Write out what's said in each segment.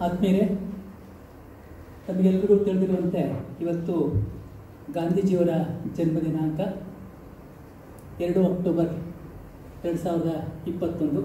ಆತ್ಮೀಯರೇ ತಮಗೆಲ್ಲರಿಗೂ ತಿಳಿದಿರುವಂತೆ ಇವತ್ತು ಗಾಂಧೀಜಿಯವರ ಜನ್ಮ ದಿನಾಂಕ ಎರಡು ಅಕ್ಟೋಬರ್ ಎರಡು ಸಾವಿರದ ಇಪ್ಪತ್ತೊಂದು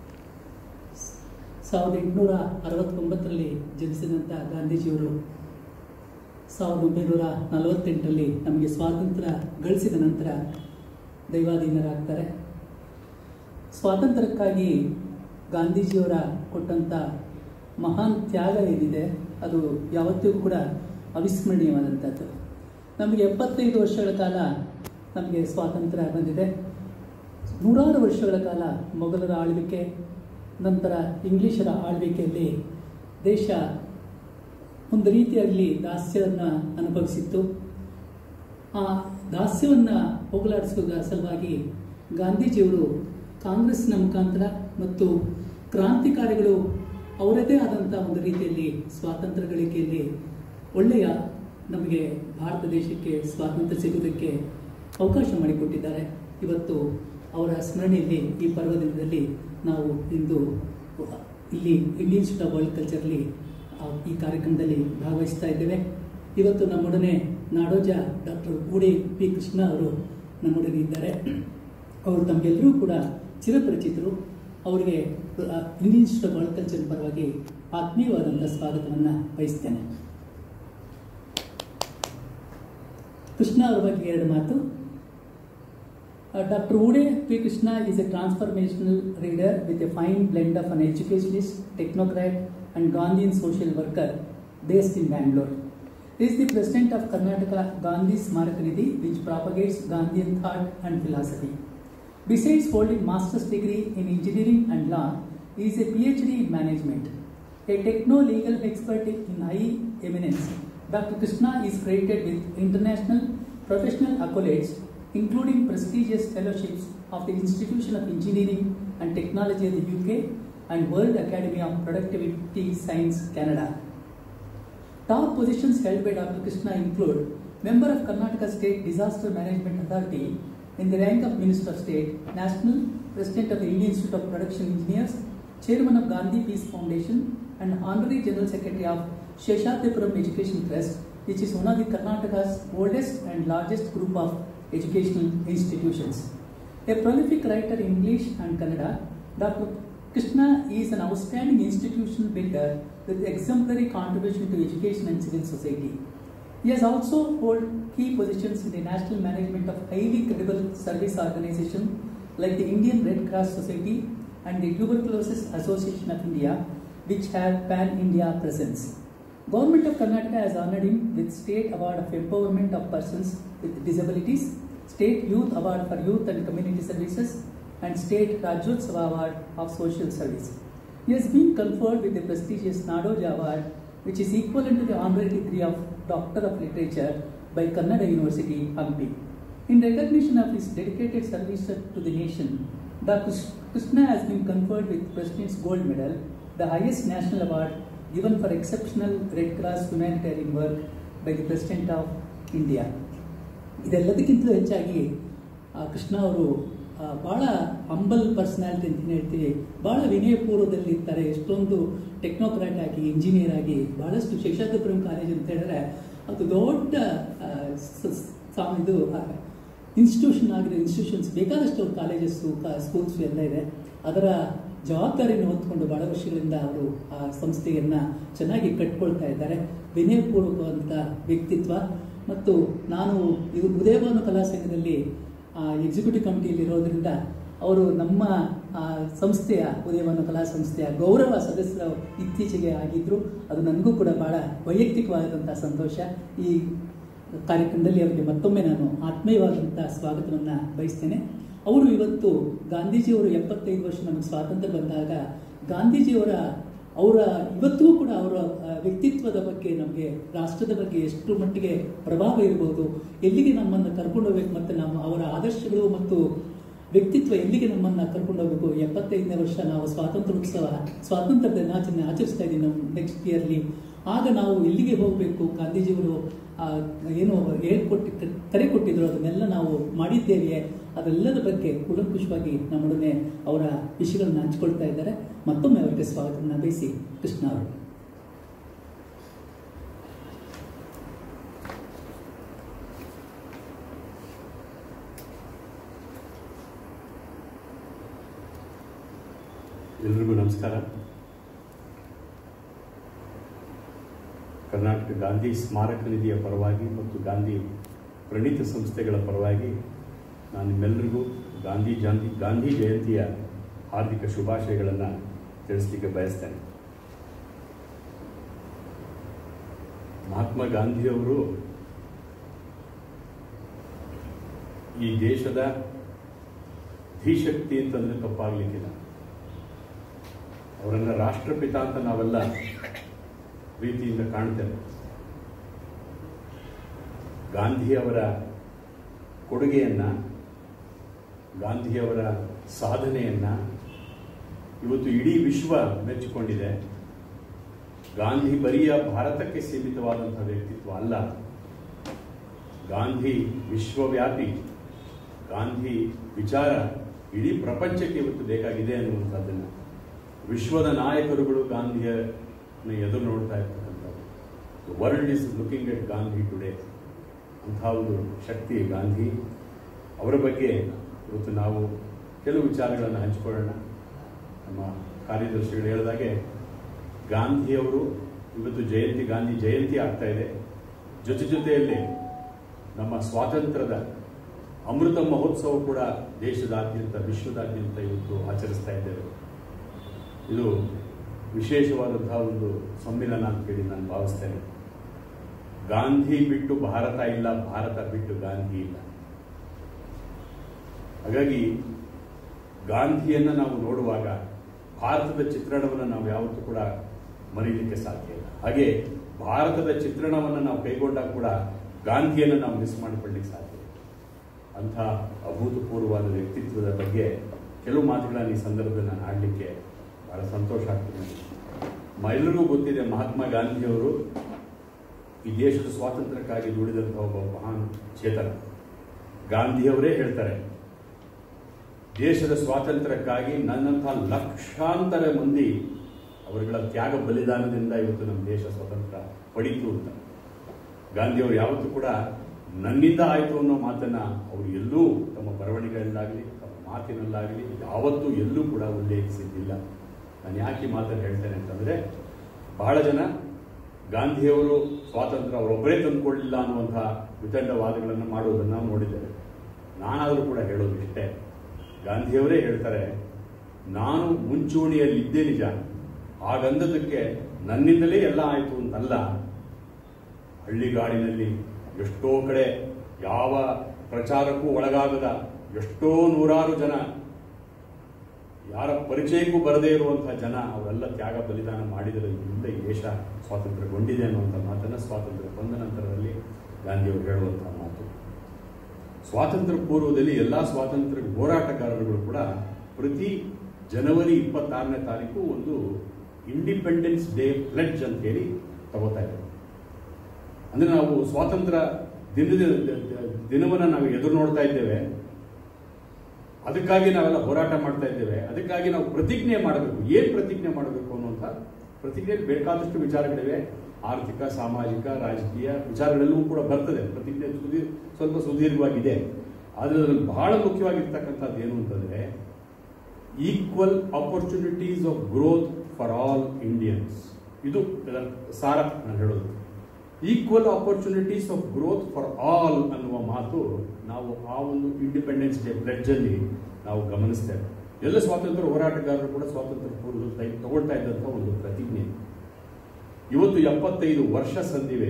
ಸಾವಿರದ ಎಂಟುನೂರ ಅರವತ್ತೊಂಬತ್ತರಲ್ಲಿ ಜನಿಸಿದಂಥ ಗಾಂಧೀಜಿಯವರು ಸಾವಿರದ ಒಂಬೈನೂರ ನಲವತ್ತೆಂಟರಲ್ಲಿ ನಮಗೆ ಸ್ವಾತಂತ್ರ್ಯ ಗಳಿಸಿದ ನಂತರ ದೈವಾಧೀನರಾಗ್ತಾರೆ ಸ್ವಾತಂತ್ರ್ಯಕ್ಕಾಗಿ ಗಾಂಧೀಜಿಯವರ ಕೊಟ್ಟಂಥ ಮಹಾನ್ ತ್ಯಾಗ ಏನಿದೆ ಅದು ಯಾವತ್ತಿಗೂ ಕೂಡ ಅವಿಸ್ಮರಣೀಯವಾದಂಥದ್ದು ನಮಗೆ ಎಪ್ಪತ್ತೈದು ವರ್ಷಗಳ ಕಾಲ ನಮಗೆ ಸ್ವಾತಂತ್ರ್ಯ ಬಂದಿದೆ ನೂರಾರು ವರ್ಷಗಳ ಕಾಲ ಮೊಘಲರ ಆಳ್ವಿಕೆ ನಂತರ ಇಂಗ್ಲಿಷರ ಆಳ್ವಿಕೆಯಲ್ಲಿ ದೇಶ ಒಂದು ರೀತಿಯಲ್ಲಿ ದಾಸ್ಯವನ್ನು ಅನುಭವಿಸಿತ್ತು ಆ ದಾಸ್ಯವನ್ನು ಹೋಗಲಾಡಿಸುವ ಸಲುವಾಗಿ ಗಾಂಧೀಜಿಯವರು ಕಾಂಗ್ರೆಸ್ನ ಮುಖಾಂತರ ಮತ್ತು ಕ್ರಾಂತಿಕಾರಿಗಳು ಅವರದೇ ಆದಂಥ ಒಂದು ರೀತಿಯಲ್ಲಿ ಸ್ವಾತಂತ್ರ್ಯ ಗಳಿಕೆಯಲ್ಲಿ ಒಳ್ಳೆಯ ನಮಗೆ ಭಾರತ ದೇಶಕ್ಕೆ ಸ್ವಾತಂತ್ರ್ಯ ಸಿಗುವುದಕ್ಕೆ ಅವಕಾಶ ಮಾಡಿಕೊಟ್ಟಿದ್ದಾರೆ ಇವತ್ತು ಅವರ ಸ್ಮರಣೆಯಲ್ಲಿ ಈ ಪರ್ವ ದಿನದಲ್ಲಿ ನಾವು ಇಂದು ಇಲ್ಲಿ ಇಂಡಿಯನ್ ಇನ್ಸ್ಟಿಟ್ಯೂಟ್ ಆಫ್ ವರ್ಲ್ಡ್ ಕಲ್ಚರ್ಲಿ ಈ ಕಾರ್ಯಕ್ರಮದಲ್ಲಿ ಭಾಗವಹಿಸ್ತಾ ಇದ್ದೇವೆ ಇವತ್ತು ನಮ್ಮೊಡನೆ ನಾಡೋಜ ಡಾಕ್ಟರ್ ಗೂಡೆ ಪಿ ಕೃಷ್ಣ ಅವರು ನಮ್ಮೊಡನೆ ಇದ್ದಾರೆ ಅವರು ತಮಗೆಲ್ಲರೂ ಕೂಡ ಚಿರಪರಿಚಿತರು ಅವರಿಗೆ Indian Institute of World Culture ಪರವಾಗಿ ಆತ್ಮೀಯವಾದಂಥ ಸ್ವಾಗತವನ್ನು ಬಯಸ್ತೇನೆ ಕೃಷ್ಣ ಅವರ ಬಗ್ಗೆ ಎರಡು ಮಾತು doctor Ude P Krishna is a transformational reader with a fine blend of an educationist technocrat and Gandhian social worker based in Bangalore He is the president of Karnataka Gandhi Smarak Nidhi, which propagates Gandhian thought and philosophy. Besides holding master's degree in engineering and law, he is a PhD in management. A techno-legal expert in high eminence, Dr. Krishna is credited with international professional accolades, including prestigious fellowships of the Institution of Engineering and Technology of the UK and World Academy of Productivity Science, Canada. Top positions held by Dr. Krishna include member of Karnataka State Disaster Management Authority in the rank of Minister of State, National President of the Indian Institute of Production Engineers, Chairman of Gandhi Peace Foundation, and Honorary General Secretary of Sheshatipuram Education Trust, which is one of the Karnataka's oldest and largest group of educational institutions. A prolific writer in English and Kannada, Dr. Krishna is an outstanding institutional builder with exemplary contribution to education and civil society. He has also held key positions in the national management of highly credible service organizations like the Indian Red Cross Society and the Tuberculosis Association of India, which have pan-India presence. Government of Karnataka has honored him with State Award of Empowerment of Persons with Disabilities, State Youth Award for Youth and Community Services, and State Rajyotsava Award of Social Service. He has been conferred with the prestigious Nadoja Award, which is equivalent to the honorary degree of Doctor of Literature by Kannada University, Hampi. In recognition of his dedicated service to the nation, Dr. Krishna has been conferred with President's Gold Medal, the highest national award given for exceptional Red Cross humanitarian work by the President of India. ಇದೆಲ್ಲದಕ್ಕಿಂತಲೂ ಹೆಚ್ಚಾಗಿ ಆ, ಕೃಷ್ಣ ಅವರು ಆ, ಭಾಳ humble personality ಅಂತ ಹೇಳ್ತೀವಿ ಭಾಳ ವಿನಯಪೂರ್ವದಲ್ಲಿ ಇರ್ತಾರೆ ಎಷ್ಟೊಂದು ಟೆಕ್ನೋಕ್ರಾಟ್ ಆಗಿ ಇಂಜಿನಿಯರ್ ಆಗಿ ಭಾಳಷ್ಟು ಶೇಷಾದ್ರಿಪುರಂ ಕಾಲೇಜ್ ಅಂತ ಹೇಳಿದ್ರೆ ಅದು ದೊಡ್ಡ ಆ, ಸ- ಸ- ಇದು ಇನ್ಸ್ಟಿಟ್ಯೂಷನ್ ಆಗಿರೋ ಇನ್ಸ್ಟಿಟ್ಯೂಷನ್ಸ್ ಬೇಕಾದಷ್ಟು ಕಾಲೇಜಸ್ಸು ಸ್ಕೂಲ್ಸು ಎಲ್ಲ ಇದೆ ಅದರ ಜವಾಬ್ದಾರಿಯನ್ನು ಹೊತ್ಕೊಂಡು ಬಹಳ ವರ್ಷಗಳಿಂದ ಅವರು ಆ ಸಂಸ್ಥೆಯನ್ನು ಚೆನ್ನಾಗಿ ಕಟ್ಕೊಳ್ತಾ ಇದ್ದಾರೆ ವಿನಯಪೂರ್ವಕವಂತ ವ್ಯಕ್ತಿತ್ವ ಮತ್ತು ನಾನು ಇದು ಉದಯಭವನ ಕಲಾ ಸಂಘದಲ್ಲಿ ಎಕ್ಸಿಕ್ಯೂಟಿವ್ ಕಮಿಟಿಯಲ್ಲಿ ಇರೋದ್ರಿಂದ ಅವರು ನಮ್ಮ ಆ, ಸಂಸ್ಥೆಯ ಉದಯಭವನ ಕಲಾ ಸಂಸ್ಥೆಯ ಗೌರವ ಸದಸ್ಯರು ಇತ್ತೀಚೆಗೆ ಆಗಿದ್ದರು ಅದು ನನಗೂ ಕೂಡ ಬಹಳ ವೈಯಕ್ತಿಕವಾದಂಥ ಸಂತೋಷ ಈ ಕಾರ್ಯಕ್ರಮದಲ್ಲಿ ಅವರಿಗೆ ಮತ್ತೊಮ್ಮೆ ನಾನು ಆತ್ಮೀಯವಾದಂಥ ಸ್ವಾಗತವನ್ನು ಬಯಸ್ತೇನೆ ಅವರು ಇವತ್ತು ಗಾಂಧೀಜಿಯವರು ಎಪ್ಪತ್ತೈದು ವರ್ಷ ನಮಗೆ ಸ್ವಾತಂತ್ರ್ಯ ಬಂದಾಗ ಗಾಂಧೀಜಿಯವರ ಅವರ ಇವತ್ತೂ ಕೂಡ ಅವರ ಆ, ವ್ಯಕ್ತಿತ್ವದ ಬಗ್ಗೆ ನಮಗೆ ರಾಷ್ಟ್ರದ ಬಗ್ಗೆ ಎಷ್ಟು ಮಟ್ಟಿಗೆ ಪ್ರಭಾವ ಇರ್ಬೋದು ಎಲ್ಲಿಗೆ ನಮ್ಮನ್ನು ಕರ್ಕೊಂಡು ಹೋಗ್ಬೇಕು ಮತ್ತು ನಮ್ಮ ಅವರ ಆದರ್ಶಗಳು ಮತ್ತು ವ್ಯಕ್ತಿತ್ವ ಎಲ್ಲಿಗೆ ನಮ್ಮನ್ನು ಕರ್ಕೊಂಡು ಹೋಗ್ಬೇಕು ಎಪ್ಪತ್ತೈದನೇ ವರ್ಷ ನಾವು ಸ್ವಾತಂತ್ರ್ಯ ಉತ್ಸವ ಸ್ವಾತಂತ್ರ್ಯ ದಿನಾಚರಣೆ ಆಚರಿಸ್ತಾ ಇದ್ದೀವಿ ನಮ್ಮ ನೆಕ್ಸ್ಟ್ ಇಯರ್ಲಿ ಆಗ ನಾವು ಎಲ್ಲಿಗೆ ಹೋಗಬೇಕು ಗಾಂಧೀಜಿಯವರು ಆ, ಏನು ಹೇಳ್ಕೊಟ್ಟಿ ಕರೆ ಕೊಟ್ಟಿದ್ರು ಅದನ್ನೆಲ್ಲ ನಾವು ಮಾಡಿದ್ದೇವೆಯೇ ಅದೆಲ್ಲದ ಬಗ್ಗೆ ಕೂಲಂಕುಷವಾಗಿ ನಮ್ಮೊಡನೆ ಅವರ ವಿಷಯಗಳನ್ನ ಹಂಚ್ಕೊಳ್ತಾ ಇದ್ದಾರೆ ಮತ್ತೊಮ್ಮೆ ಅವರಿಗೆ ಸ್ವಾಗತವನ್ನು ಬಯಸಿ ಕೃಷ್ಣ ಅವರು ಎಲ್ರಿಗೂ ನಮಸ್ಕಾರ ಕರ್ನಾಟಕ ಗಾಂಧಿ ಸ್ಮಾರಕ ನಿಧಿಯ ಪರವಾಗಿ ಮತ್ತು ಗಾಂಧಿ ಪ್ರಣೀತ ಸಂಸ್ಥೆಗಳ ಪರವಾಗಿ ನಾನು ನಿಮ್ಮೆಲ್ಲರಿಗೂ ಗಾಂಧಿ ಜಯಂತಿ ಗಾಂಧಿ ಜಯಂತಿಯ ಹಾರ್ದಿಕ ಶುಭಾಶಯಗಳನ್ನು ತಿಳಿಸ್ಲಿಕ್ಕೆ ಬಯಸ್ತೇನೆ ಮಹಾತ್ಮ ಗಾಂಧಿಯವರು ಈ ದೇಶದ ಧೀಶಕ್ತಿ ಅಂತಂದ್ರೆ ತಪ್ಪಾಗ್ಲಿಕ್ಕಿಲ್ಲ ಅವರನ್ನ ರಾಷ್ಟ್ರಪಿತ ಅಂತ ನಾವೆಲ್ಲ ಪ್ರೀತಿಯಿಂದ ಕಾಣ್ತೇವೆ ಗಾಂಧಿಯವರ ಕೊಡುಗೆಯನ್ನ ಗಾಂಧಿಯವರ ಸಾಧನೆಯನ್ನ ಇವತ್ತು ಇಡೀ ವಿಶ್ವ ಮೆಚ್ಚಿಕೊಂಡಿದೆ ಗಾಂಧಿ ಬರಿಯ ಭಾರತಕ್ಕೆ ಸೀಮಿತವಾದಂತಹ ವ್ಯಕ್ತಿತ್ವ ಅಲ್ಲ ಗಾಂಧಿ ವಿಶ್ವವ್ಯಾಪಿ ಗಾಂಧಿ ವಿಚಾರ ಇಡೀ ಪ್ರಪಂಚಕ್ಕೆ ಇವತ್ತು ಬೇಕಾಗಿದೆ ಅನ್ನುವಂಥದ್ದನ್ನು ವಿಶ್ವದ ನಾಯಕರುಗಳು ಗಾಂಧಿಯ ಎದುರು ನೋಡ್ತಾ ಇರ್ತಕ್ಕಂಥದ್ದು world is looking at Gandhi today ಅಂಥ ಒಂದು ಶಕ್ತಿ ಗಾಂಧಿ ಅವರ ಬಗ್ಗೆ ಇವತ್ತು ನಾವು ಕೆಲವು ವಿಚಾರಗಳನ್ನು ಹಂಚಿಕೊಳ್ಳೋಣ ನಮ್ಮ ಕಾರ್ಯದರ್ಶಿಗಳು ಹೇಳಿದಾಗೆ ಗಾಂಧಿಯವರು ಇವತ್ತು ಜಯಂತಿ ಗಾಂಧಿ ಜಯಂತಿ ಆಗ್ತಾ ಇದೆ ಜೊತೆ ಜೊತೆಯಲ್ಲಿ ನಮ್ಮ ಸ್ವಾತಂತ್ರ್ಯದ ಅಮೃತ ಮಹೋತ್ಸವ ಕೂಡ ದೇಶದಾದ್ಯಂತ ವಿಶ್ವದಾದ್ಯಂತ ಇವತ್ತು ಆಚರಿಸ್ತಾ ಇದ್ದೇವೆ ಇದು ವಿಶೇಷವಾದಂತಹ ಒಂದು ಸಮ್ಮಿಲನ ಅಂತ ಹೇಳಿ ನಾನು ಭಾವಿಸ್ತೇನೆ ಗಾಂಧಿ ಬಿಟ್ಟು ಭಾರತ ಇಲ್ಲ ಭಾರತ ಬಿಟ್ಟು ಗಾಂಧಿ ಇಲ್ಲ ಹಾಗಾಗಿ ಗಾಂಧಿಯನ್ನ ನಾವು ನೋಡುವಾಗ ಭಾರತದ ಚಿತ್ರಣವನ್ನು ನಾವು ಯಾವತ್ತೂ ಕೂಡ ಮರೀಲಿಕ್ಕೆ ಸಾಧ್ಯ ಇಲ್ಲ ಹಾಗೆ ಭಾರತದ ಚಿತ್ರಣವನ್ನು ನಾವು ಕೈಗೊಂಡಾಗ ಕೂಡ ಗಾಂಧಿಯನ್ನು ನಾವು ಮಿಸ್ ಮಾಡಿಕೊಳ್ಳಿಕ್ಕೆ ಸಾಧ್ಯ ಇಲ್ಲ ಅಂಥ ಅಭೂತಪೂರ್ವವಾದ ವ್ಯಕ್ತಿತ್ವದ ಬಗ್ಗೆ ಕೆಲವು ಮಾತುಗಳನ್ನು ಈ ಸಂದರ್ಭದಲ್ಲಿ ನಾನು ಆಡಲಿಕ್ಕೆ ಬಹಳ ಸಂತೋಷ ಆಗ್ತದೆ ಮ ಎಲ್ಲರಿಗೂ ಗೊತ್ತಿದೆ ಮಹಾತ್ಮ ಗಾಂಧಿಯವರು ಈ ದೇಶದ ಸ್ವಾತಂತ್ರ್ಯಕ್ಕಾಗಿ ದುಡಿದಂತಹ ಒಬ್ಬ ಮಹಾನ್ ಚೇತನ ಗಾಂಧಿಯವರೇ ಹೇಳ್ತಾರೆ ದೇಶದ ಸ್ವಾತಂತ್ರ್ಯಕ್ಕಾಗಿ ನನ್ನಂತಹ ಲಕ್ಷಾಂತರ ಮಂದಿ ಅವರುಗಳ ತ್ಯಾಗ ಬಲಿದಾನದಿಂದ ಇವತ್ತು ನಮ್ಮ ದೇಶ ಸ್ವತಂತ್ರ ಪಡೀತು ಅಂತ ಗಾಂಧಿಯವರು ಯಾವತ್ತೂ ಕೂಡ ನನ್ನಿಂದ ಆಯಿತು ಅನ್ನೋ ಮಾತನ್ನ ಅವರು ಎಲ್ಲೂ ತಮ್ಮ ಬರವಣಿಗೆಯಲ್ಲಾಗಲಿ ತಮ್ಮ ಮಾತಿನಲ್ಲಾಗಲಿ ಯಾವತ್ತೂ ಎಲ್ಲೂ ಕೂಡ ಉಲ್ಲೇಖಿಸಿದ್ದಿಲ್ಲ ನಾನು ಯಾಕೆ ಈ ಮಾತನ್ನು ಹೇಳ್ತೇನೆ ಅಂತಂದ್ರೆ ಬಹಳ ಜನ ಗಾಂಧಿಯವರು ಸ್ವಾತಂತ್ರ್ಯ ಅವರೊಬ್ಬರೇ ತಂದುಕೊಳ್ಳಿಲ್ಲ ಅನ್ನುವಂತಹ ವಿತಂಡವಾದಗಳನ್ನು ಮಾಡುವುದನ್ನು ನಾವು ನೋಡಿದ್ದೇವೆ ನಾನಾದರೂ ಕೂಡ ಹೇಳೋದು ಇಷ್ಟೇ ಗಾಂಧಿಯವರೇ ಹೇಳ್ತಾರೆ ನಾನು ಮುಂಚೂಣಿಯಲ್ಲಿದ್ದೇ ನಿಜ ಹಾಗಂದದಕ್ಕೆ ನನ್ನಿಂದಲೇ ಎಲ್ಲ ಆಯಿತು ಅಂತಲ್ಲ ಹಳ್ಳಿಗಾಡಿನಲ್ಲಿ ಎಷ್ಟೋ ಕಡೆ ಯಾವ ಪ್ರಚಾರಕ್ಕೂ ಒಳಗಾಗದ ಎಷ್ಟೋ ನೂರಾರು ಜನ ಯಾರ ಪರಿಚಯಕ್ಕೂ ಬರದೇ ಇರುವಂತಹ ಜನ ಅವರೆಲ್ಲ ತ್ಯಾಗ ಬಲಿದಾನ ಮಾಡಿದರಿಂದ ಈ ದೇಶ ಸ್ವಾತಂತ್ರ್ಯಗೊಂಡಿದೆ ಅನ್ನುವಂಥ ಮಾತನ್ನು ಸ್ವಾತಂತ್ರ್ಯ ಬಂದ ನಂತರದಲ್ಲಿ ಗಾಂಧಿಯವರು ಹೇಳುವಂತಹ ಮಾತು ಸ್ವಾತಂತ್ರ್ಯ ಪೂರ್ವದಲ್ಲಿ ಎಲ್ಲ ಸ್ವಾತಂತ್ರ್ಯ ಹೋರಾಟಗಾರರುಗಳು ಕೂಡ ಪ್ರತಿ ಜನವರಿ ಇಪ್ಪತ್ತಾರನೇ ತಾರೀಕು ಒಂದು ಇಂಡಿಪೆಂಡೆನ್ಸ್ ಡೇ ಪ್ಲೆಡ್ಜ್ ಅಂತ ಹೇಳಿ ತಗೋತಾ ಇದ್ದಾರೆ ಅಂದ್ರೆ ನಾವು ಸ್ವಾತಂತ್ರ್ಯ ದಿನದ ದಿನವನ್ನು ನಾವು ಎದುರು ನೋಡ್ತಾ ಇದ್ದೇವೆ ಅದಕ್ಕಾಗಿ ನಾವೆಲ್ಲ ಹೋರಾಟ ಮಾಡ್ತಾ ಇದ್ದೇವೆ ಅದಕ್ಕಾಗಿ ನಾವು ಪ್ರತಿಜ್ಞೆ ಮಾಡಬೇಕು ಏನ್ ಪ್ರತಿಜ್ಞೆ ಮಾಡಬೇಕು ಅನ್ನುವಂಥ ಪ್ರತಿಜ್ಞೆ ಬೇಕಾದಷ್ಟು ವಿಚಾರಗಳಿವೆ ಆರ್ಥಿಕ ಸಾಮಾಜಿಕ ರಾಜಕೀಯ ವಿಚಾರಗಳೆಲ್ಲವೂ ಕೂಡ ಬರ್ತದೆ ಪ್ರತಿಜ್ಞೆ ಸುದೀರ್ ಸ್ವಲ್ಪ ಸುದೀರ್ಘವಾಗಿದೆ ಆದರೆ ಅದರಲ್ಲಿ ಬಹಳ ಮುಖ್ಯವಾಗಿರ್ತಕ್ಕಂಥದ್ದು ಏನು ಅಂತಂದ್ರೆ equal opportunities of growth for all Indians ಇದು ಇದರ ಸಾರ ನಾನು ಹೇಳೋದು equal opportunities of growth for all ಅನ್ನುವ ಮಾತು ನಾವು ಆ ಒಂದು ಇಂಡಿಪೆಂಡೆನ್ಸ್ ಡೇ ಪ್ಲೆಡ್ಜ್ ಅಲ್ಲಿ ನಾವು ಗಮನಿಸ್ತೇವೆ ಎಲ್ಲ ಸ್ವಾತಂತ್ರ್ಯ ಹೋರಾಟಗಾರರು ಕೂಡ ಸ್ವಾತಂತ್ರ್ಯ ಪೂರ್ವದಲ್ಲಿ ತಗೊಳ್ತಾ ಇದ್ದಂತಹ ಒಂದು ಪ್ರತಿಜ್ಞೆ ಇವತ್ತು ಎಪ್ಪತ್ತೈದು ವರ್ಷ ಸಂದಿವೆ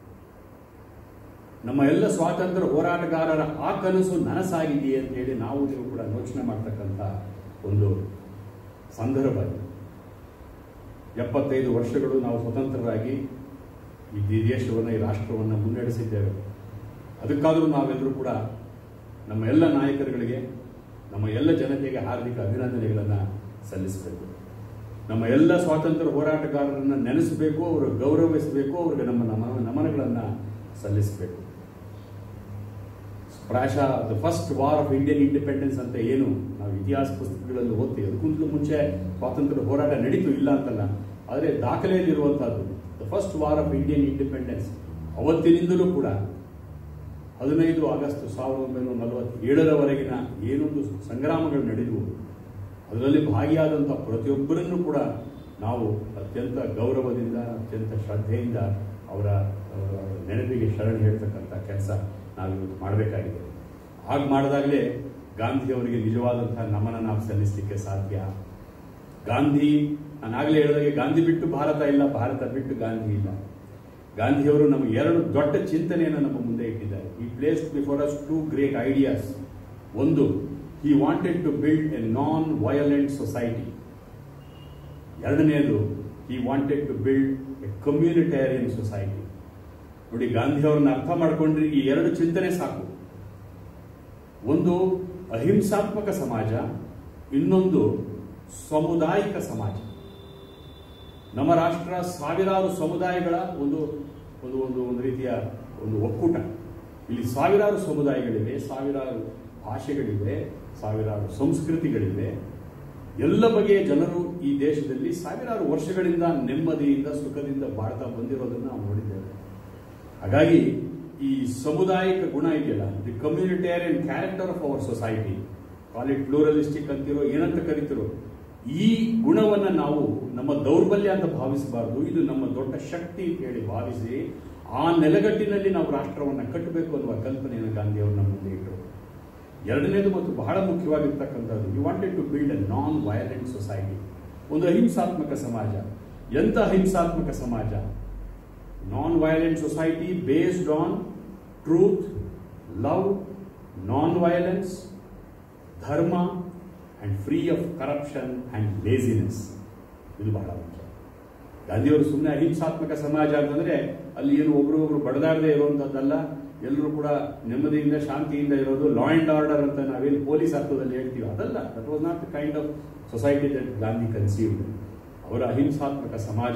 ನಮ್ಮ ಎಲ್ಲ ಸ್ವಾತಂತ್ರ್ಯ ಹೋರಾಟಗಾರರ ಆ ಕನಸು ನನಸಾಗಿದೆಯೇ ಅಂತ ಹೇಳಿ ನಾವು ನೀವು ಕೂಡ ಯೋಚನೆ ಮಾಡ್ತಕ್ಕಂಥ ಒಂದು ಸಂದರ್ಭ ಇದು ಎಪ್ಪತ್ತೈದು ವರ್ಷಗಳು ನಾವು ಸ್ವತಂತ್ರರಾಗಿ ಈ ದೇಶವನ್ನು ಈ ರಾಷ್ಟ್ರವನ್ನು ಮುನ್ನಡೆಸಿದ್ದೇವೆ ಅದಕ್ಕಾದರೂ ನಾವೆಲ್ಲರೂ ಕೂಡ ನಮ್ಮ ಎಲ್ಲ ನಾಯಕರುಗಳಿಗೆ ನಮ್ಮ ಎಲ್ಲ ಜನತೆಗೆ ಹಾರ್ದಿಕ ಅಭಿನಂದನೆಗಳನ್ನು ಸಲ್ಲಿಸಬೇಕು ನಮ್ಮ ಎಲ್ಲ ಸ್ವಾತಂತ್ರ್ಯ ಹೋರಾಟಗಾರರನ್ನು ನೆನೆಸಬೇಕು ಅವರು ಗೌರವಿಸಬೇಕು ಅವ್ರಿಗೆ ನಮ್ಮ ನಮನ ನಮನಗಳನ್ನು ಸಲ್ಲಿಸಬೇಕು ಪ್ರಾಯಶಃ the first war of Indian independence ಅಂತ ಏನು ನಾವು ಇತಿಹಾಸ ಪುಸ್ತಕಗಳಲ್ಲಿ ಓದ್ತೀವಿ ಅದಕ್ಕಿಂತಲೂ ಮುಂಚೆ ಸ್ವಾತಂತ್ರ್ಯ ಹೋರಾಟ ನಡೀತು ಇಲ್ಲ ಅಂತಲ್ಲ ಆದರೆ ದಾಖಲೆಯಲ್ಲಿರುವಂತಹದ್ದು the first war of Indian independence ಅವತ್ತಿನಿಂದಲೂ ಕೂಡ ಹದಿನೈದು ಆಗಸ್ಟ್ ಸಾವಿರದ ಒಂಬೈನೂರ ನಲವತ್ತೇಳರವರೆಗಿನ ಏನೊಂದು ಸಂಗ್ರಾಮಗಳು ನಡೆದವು ಅದರಲ್ಲಿ ಭಾಗಿಯಾದಂಥ ಪ್ರತಿಯೊಬ್ಬರನ್ನು ಕೂಡ ನಾವು ಅತ್ಯಂತ ಗೌರವದಿಂದ ಅತ್ಯಂತ ಶ್ರದ್ಧೆಯಿಂದ ಅವರ ಆ, ನೆನಪಿಗೆ ಶರಣ ಹೇಳ್ತಕ್ಕಂಥ ಕೆಲಸ ನಾವಿವತ್ತು ಮಾಡಬೇಕಾಗಿದೆ ಹಾಗೆ ಮಾಡಿದಾಗಲೇ ಗಾಂಧಿಯವರಿಗೆ ನಿಜವಾದಂಥ ನಮನ ನಾವು ಸಲ್ಲಿಸಲಿಕ್ಕೆ ಸಾಧ್ಯ ಗಾಂಧಿ ನಾನಾಗಲೇ ಹೇಳಿದಾಗೆ ಗಾಂಧಿ ಬಿಟ್ಟು ಭಾರತ ಇಲ್ಲ ಭಾರತ ಬಿಟ್ಟು ಗಾಂಧಿ ಇಲ್ಲ ಗಾಂಧಿಯವರು ನಮಗೆ ಎರಡು ದೊಡ್ಡ ಚಿಂತನೆಯನ್ನು ನಮ್ಮ ಮುಂದೆ ಇಟ್ಟಿದ್ದಾರೆ ಈ place before us two great ideas ಒಂದು he wanted to build a non violent society ಎರಡನೆಯದು he wanted to build a communitarian society ನೋಡಿ ಗಾಂಧಿಯವರನ್ನ ಅರ್ಥ ಮಾಡ್ಕೊಂಡ್ರೆ ಈ ಎರಡು ಚಿಂತನೆ ಸಾಕು ಒಂದು ಅಹಿಂಸಾತ್ಮಕ ಸಮಾಜ ಇನ್ನೊಂದು ಸಾಮುದಾಯಿಕ ಸಮಾಜ ನಮ್ಮ ರಾಷ್ಟ್ರ ಸಾವಿರಾರು ಸಮುದಾಯಗಳ ಒಂದು ಒಂದು ಒಂದು ಒಂದು ರೀತಿಯ ಒಂದು ಒಕ್ಕೂಟ ಇಲ್ಲಿ ಸಾವಿರಾರು ಸಮುದಾಯಗಳಿವೆ ಸಾವಿರಾರು ಭಾಷೆಗಳಿವೆ ಸಾವಿರಾರು ಸಂಸ್ಕೃತಿಗಳಿವೆ ಎಲ್ಲ ಬಗೆಯ ಜನರು ಈ ದೇಶದಲ್ಲಿ ಸಾವಿರಾರು ವರ್ಷಗಳಿಂದ ನೆಮ್ಮದಿಯಿಂದ ಸುಖದಿಂದ ಬಾಳ್ತಾ ಬಂದಿರೋದನ್ನು ನಾವು ನೋಡಿದ್ದೇವೆ ಹಾಗಾಗಿ ಈ ಸಮುದಾಯಿಕ ಗುಣ ಇದೆಯಲ್ಲ the communitarian character of our society call it pluralistic ಅಂತಿರೋ ಏನಂತ ಕರಿತಿರೋ ಈ ಗುಣವನ್ನು ನಾವು ನಮ್ಮ ದೌರ್ಬಲ್ಯ ಅಂತ ಭಾವಿಸಬಾರದು ಇದು ನಮ್ಮ ದೊಡ್ಡ ಶಕ್ತಿ ಅಂತ ಹೇಳಿ ಭಾವಿಸಿ ಆ ನೆಲೆಗಟ್ಟಿನಲ್ಲಿ ನಾವು ರಾಷ್ಟ್ರವನ್ನು ಕಟ್ಟಬೇಕು ಅನ್ನುವ ಕಲ್ಪನೆಯನ್ನು ಗಾಂಧಿಯವರು ನಮ್ಮ ಮುಂದೆ ಇಟ್ಟರು ಎರಡನೇದು ಮತ್ತು ಬಹಳ ಮುಖ್ಯವಾಗಿರ್ತಕ್ಕಂಥದ್ದು you wanted to build a non violent society ಒಂದು ಅಹಿಂಸಾತ್ಮಕ ಸಮಾಜ ಎಂಥ ಅಹಿಂಸಾತ್ಮಕ ಸಮಾಜ non violent society based on truth love non violence dharma and free of corruption and laziness ಇದು ಬಹಳ ಮುಖ್ಯ ಗಾಂಧಿಯವರು ಸುಮ್ಮನೆ ಅಹಿಂಸಾತ್ಮಕ ಸಮಾಜ ಅಂತಂದ್ರೆ ಅಲ್ಲಿ ಏನು ಒಬ್ರು ಒಬ್ರು ಬಡದಾಡದೆ ಇರುವಂತದ್ದಲ್ಲ ಎಲ್ಲರೂ ಕೂಡ ನೆಮ್ಮದಿಯಿಂದ ಶಾಂತಿಯಿಂದ ಇರೋದು ಲಾ ಅಂಡ್ ಆರ್ಡರ್ ಅಂತ ನಾವೇನು ಪೊಲೀಸ್ ಅರ್ಥದಲ್ಲಿ ಹೇಳ್ತೀವಿ ಅದಲ್ಲ that was not the kind of society that Gandhi conceived ಅವರ ಅಹಿಂಸಾತ್ಮಕ ಸಮಾಜ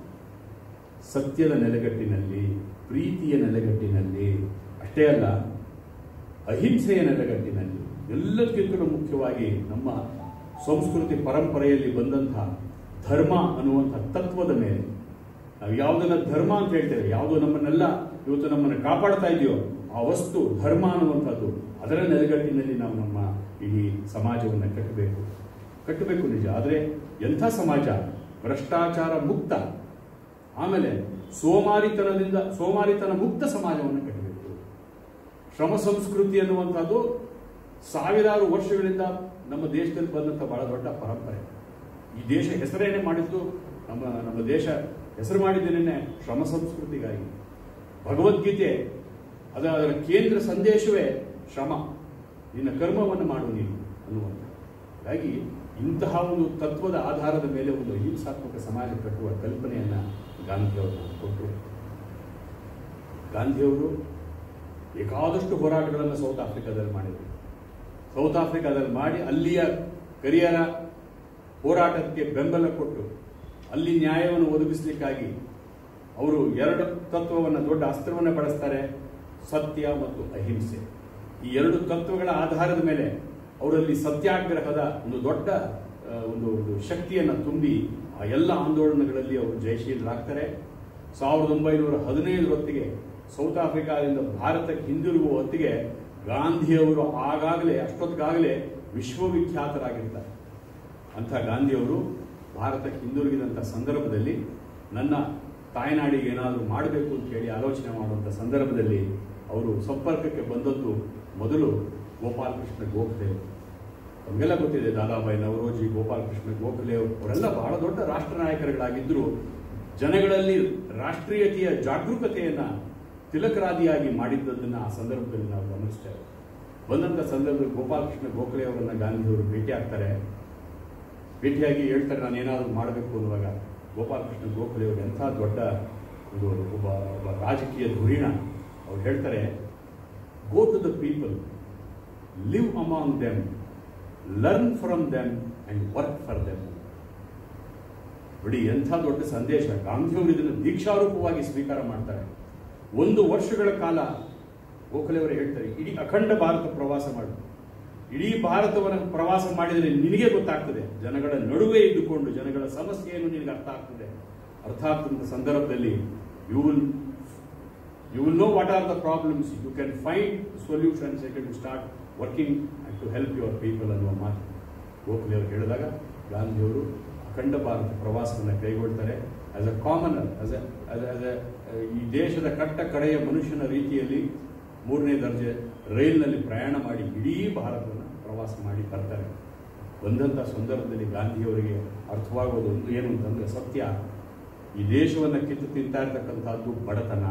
ಸತ್ಯದ ನೆಲೆಗಟ್ಟಿನಲ್ಲಿ ಪ್ರೀತಿಯ ನೆಲೆಗಟ್ಟಿನಲ್ಲಿ ಅಷ್ಟೇ ಅಲ್ಲ ಅಹಿಂಸೆಯ ನೆಲೆಗಟ್ಟಿನಲ್ಲಿ ಎಲ್ಲಕ್ಕಿಂತಲೂ ಮುಖ್ಯವಾಗಿ ನಮ್ಮ ಸಂಸ್ಕೃತಿ ಪರಂಪರೆಯಲ್ಲಿ ಬಂದಂತಹ ಧರ್ಮ ಅನ್ನುವಂಥ ತತ್ವದ ಮೇಲೆ ನಾವು ಯಾವುದನ್ನ ಧರ್ಮ ಅಂತ ಹೇಳ್ತೇವೆ ಯಾವುದು ನಮ್ಮನ್ನೆಲ್ಲ ಇವತ್ತು ನಮ್ಮನ್ನು ಕಾಪಾಡ್ತಾ ಇದೆಯೋ ಆ ವಸ್ತು ಧರ್ಮ ಅನ್ನುವಂಥದ್ದು ಅದರ ನೆಲೆಗಟ್ಟಿನಲ್ಲಿ ನಾವು ನಮ್ಮ ಇಡೀ ಸಮಾಜವನ್ನು ಕಟ್ಟಬೇಕು ಕಟ್ಟಬೇಕು ನಿಜ ಆದರೆ ಎಂಥ ಸಮಾಜ ಭ್ರಷ್ಟಾಚಾರ ಮುಕ್ತ ಆಮೇಲೆ ಸೋಮಾರಿತನದಿಂದ ಸೋಮಾರಿತನ ಮುಕ್ತ ಸಮಾಜವನ್ನು ಕಟ್ಟಬೇಕು ಶ್ರಮ ಸಂಸ್ಕೃತಿ ಅನ್ನುವಂಥದ್ದು ಸಾವಿರಾರು ವರ್ಷಗಳಿಂದ ನಮ್ಮ ದೇಶದಲ್ಲಿ ಬಂದಂಥ ಬಹಳ ದೊಡ್ಡ ಪರಂಪರೆ ಈ ದೇಶ ಹೆಸರೇನೆ ಮಾಡಿದ್ದು ನಮ್ಮ ನಮ್ಮ ದೇಶ ಹೆಸರು ಮಾಡಿದ್ದೇನೆ ಶ್ರಮ ಸಂಸ್ಕೃತಿಗಾಗಿ ಭಗವದ್ಗೀತೆ ಅದ ಅದರ ಕೇಂದ್ರ ಸಂದೇಶವೇ ಶ್ರಮ ನಿನ್ನ ಕರ್ಮವನ್ನು ಮಾಡು ನೀನು ಅನ್ನುವಂಥ ಹಾಗಾಗಿ ಇಂತಹ ಒಂದು ತತ್ವದ ಆಧಾರದ ಮೇಲೆ ಒಂದು ಅಹಿಂಸಾತ್ಮಕ ಸಮಾಜ ಕಟ್ಟುವ ಕಲ್ಪನೆಯನ್ನು ಗಾಂಧಿಯವರು ಕೊಟ್ಟರು ಗಾಂಧಿಯವರು ಬೇಕಾದಷ್ಟು ಹೋರಾಟಗಳನ್ನು ಸೌತ್ ಆಫ್ರಿಕಾದಲ್ಲಿ ಮಾಡಿದರು ಸೌತ್ ಆಫ್ರಿಕಾದಲ್ಲಿ ಮಾಡಿ ಅಲ್ಲಿಯ ಕರಿಯರ ಹೋರಾಟಕ್ಕೆ ಬೆಂಬಲ ಕೊಟ್ಟು ಅಲ್ಲಿ ನ್ಯಾಯವನ್ನು ಒದಗಿಸಲಿಕ್ಕಾಗಿ ಅವರು ಎರಡು ತತ್ವವನ್ನು ದೊಡ್ಡ ಅಸ್ತ್ರವನ್ನು ಬಳಸ್ತಾರೆ ಸತ್ಯ ಮತ್ತು ಅಹಿಂಸೆ ಈ ಎರಡು ತತ್ವಗಳ ಆಧಾರದ ಮೇಲೆ ಅವರಲ್ಲಿ ಸತ್ಯಾಗ್ರಹದ ಒಂದು ದೊಡ್ಡ ಆ, ಒಂದು ಒಂದು ಶಕ್ತಿಯನ್ನು ತುಂಬಿ ಆ ಎಲ್ಲ ಆಂದೋಲನಗಳಲ್ಲಿ ಅವರು ಜಯಶೀಲರಾಗ್ತಾರೆ ಸಾವಿರದ ಒಂಬೈನೂರ ಹದಿನೈದರ ಹೊತ್ತಿಗೆ ಸೌತ್ ಆಫ್ರಿಕಾದಿಂದ ಭಾರತಕ್ಕೆ ಹಿಂದಿರುಗುವ ಹೊತ್ತಿಗೆ ಗಾಂಧಿಯವರು ಆಗಾಗಲೇ ಅಷ್ಟೊತ್ತಿಗಾಗಲೇ ವಿಶ್ವವಿಖ್ಯಾತರಾಗಿರ್ತಾರೆ ಅಂಥ ಗಾಂಧಿಯವರು ಭಾರತಕ್ಕೆ ಹಿಂದಿರುಗಿದಂಥ ಸಂದರ್ಭದಲ್ಲಿ ನನ್ನ ತಾಯ್ನಾಡಿಗೆ ಏನಾದರೂ ಮಾಡಬೇಕು ಅಂತ ಹೇಳಿ ಆಲೋಚನೆ ಮಾಡುವಂಥ ಸಂದರ್ಭದಲ್ಲಿ ಅವರು ಸಂಪರ್ಕಕ್ಕೆ ಬಂದದ್ದು ಮೊದಲು ಗೋಪಾಲಕೃಷ್ಣ ಗೋಖಲೆ ನಮಗೆಲ್ಲ ಗೊತ್ತಿದೆ ದಾದಾಬಾಯಿ ನವರೋಜಿ ಗೋಪಾಲಕೃಷ್ಣ ಗೋಖಲೆ ಅವರೆಲ್ಲ ಬಹಳ ದೊಡ್ಡ ರಾಷ್ಟ್ರ ನಾಯಕರುಗಳಾಗಿದ್ದರು ಜನಗಳಲ್ಲಿ ರಾಷ್ಟ್ರೀಯತೆಯ ಜಾಗರೂಕತೆಯನ್ನು ತಿಲಕರಾದಿಯಾಗಿ ಮಾಡಿದ್ದದನ್ನು ಆ ಸಂದರ್ಭದಲ್ಲಿ ನಾವು ಗಮನಿಸ್ತೇವೆ ಬಂದಂಥ ಸಂದರ್ಭದಲ್ಲಿ ಗೋಪಾಲಕೃಷ್ಣ ಗೋಖಲೆ ಅವರನ್ನು ಗಾಂಧಿಯವರು ಭೇಟಿ ಆಗ್ತಾರೆ ಭೇಟಿಯಾಗಿ ಹೇಳ್ತಾರೆ ನಾನು ಏನಾದರೂ ಮಾಡಬೇಕು ಅನ್ನುವಾಗ ಗೋಪಾಲಕೃಷ್ಣ ಗೋಖಲೆ ಅವರು ಎಂಥ ದೊಡ್ಡ ಒಂದು ಒಬ್ಬ ಒಬ್ಬ ರಾಜಕೀಯ ಧುರೀಣ ಅವ್ರು ಹೇಳ್ತಾರೆ go to the people live among them learn from them and work for them ಬಿಡಿ ಎಂಥ ದೊಡ್ಡ ಸಂದೇಶ ಗಾಂಧಿಯವರು ಇದನ್ನು ದೀಕ್ಷಾರೂಪವಾಗಿ ಸ್ವೀಕಾರ ಮಾಡ್ತಾರೆ ಒಂದು ವರ್ಷಗಳ ಕಾಲ ಗೋಖಲೆ ಅವರು ಹೇಳ್ತಾರೆ ಇಡೀ ಅಖಂಡ ಭಾರತ ಪ್ರವಾಸ ಮಾಡು ಇಡೀ ಭಾರತವನ್ನು ಪ್ರವಾಸ ಮಾಡಿದರೆ ನಿನಗೆ ಗೊತ್ತಾಗ್ತದೆ ಜನಗಳ ನಡುವೆ ಇದ್ದುಕೊಂಡು ಜನಗಳ ಸಮಸ್ಯೆಯನ್ನು ನಿನಗೆ ಅರ್ಥ ಆಗ್ತದೆ ಅರ್ಥ ಆಗ್ತಂಥ ಸಂದರ್ಭದಲ್ಲಿ you will you will know what are the problems you can find solutions you can start working and to help your people ಅನ್ನುವ ಮಾತು ಗೋಖಲೆ ಅವರು ಹೇಳಿದಾಗ ಗಾಂಧಿಯವರು ಅಖಂಡ ಭಾರತ ಪ್ರವಾಸವನ್ನು ಕೈಗೊಳ್ತಾರೆ as a commoner as a ಈ ದೇಶದ ಕಟ್ಟ ಕಡೆಯ ಮನುಷ್ಯನ ರೀತಿಯಲ್ಲಿ ಮೂರನೇ ದರ್ಜೆ ರೈಲ್ನಲ್ಲಿ ಪ್ರಯಾಣ ಮಾಡಿ ಇಡೀ ಭಾರತವನ್ನು ಪ್ರವಾಸ ಮಾಡಿ ಬರ್ತಾರೆ ಬಂದಂಥ ಸಂದರ್ಭದಲ್ಲಿ ಗಾಂಧಿಯವರಿಗೆ ಅರ್ಥವಾಗೋದು ಒಂದು ಏನು ಅಂತಂದರೆ ಸತ್ಯ ಈ ದೇಶವನ್ನು ಕಿತ್ತು ತಿಂತಾ ಇರ್ತಕ್ಕಂಥದ್ದು ಬಡತನ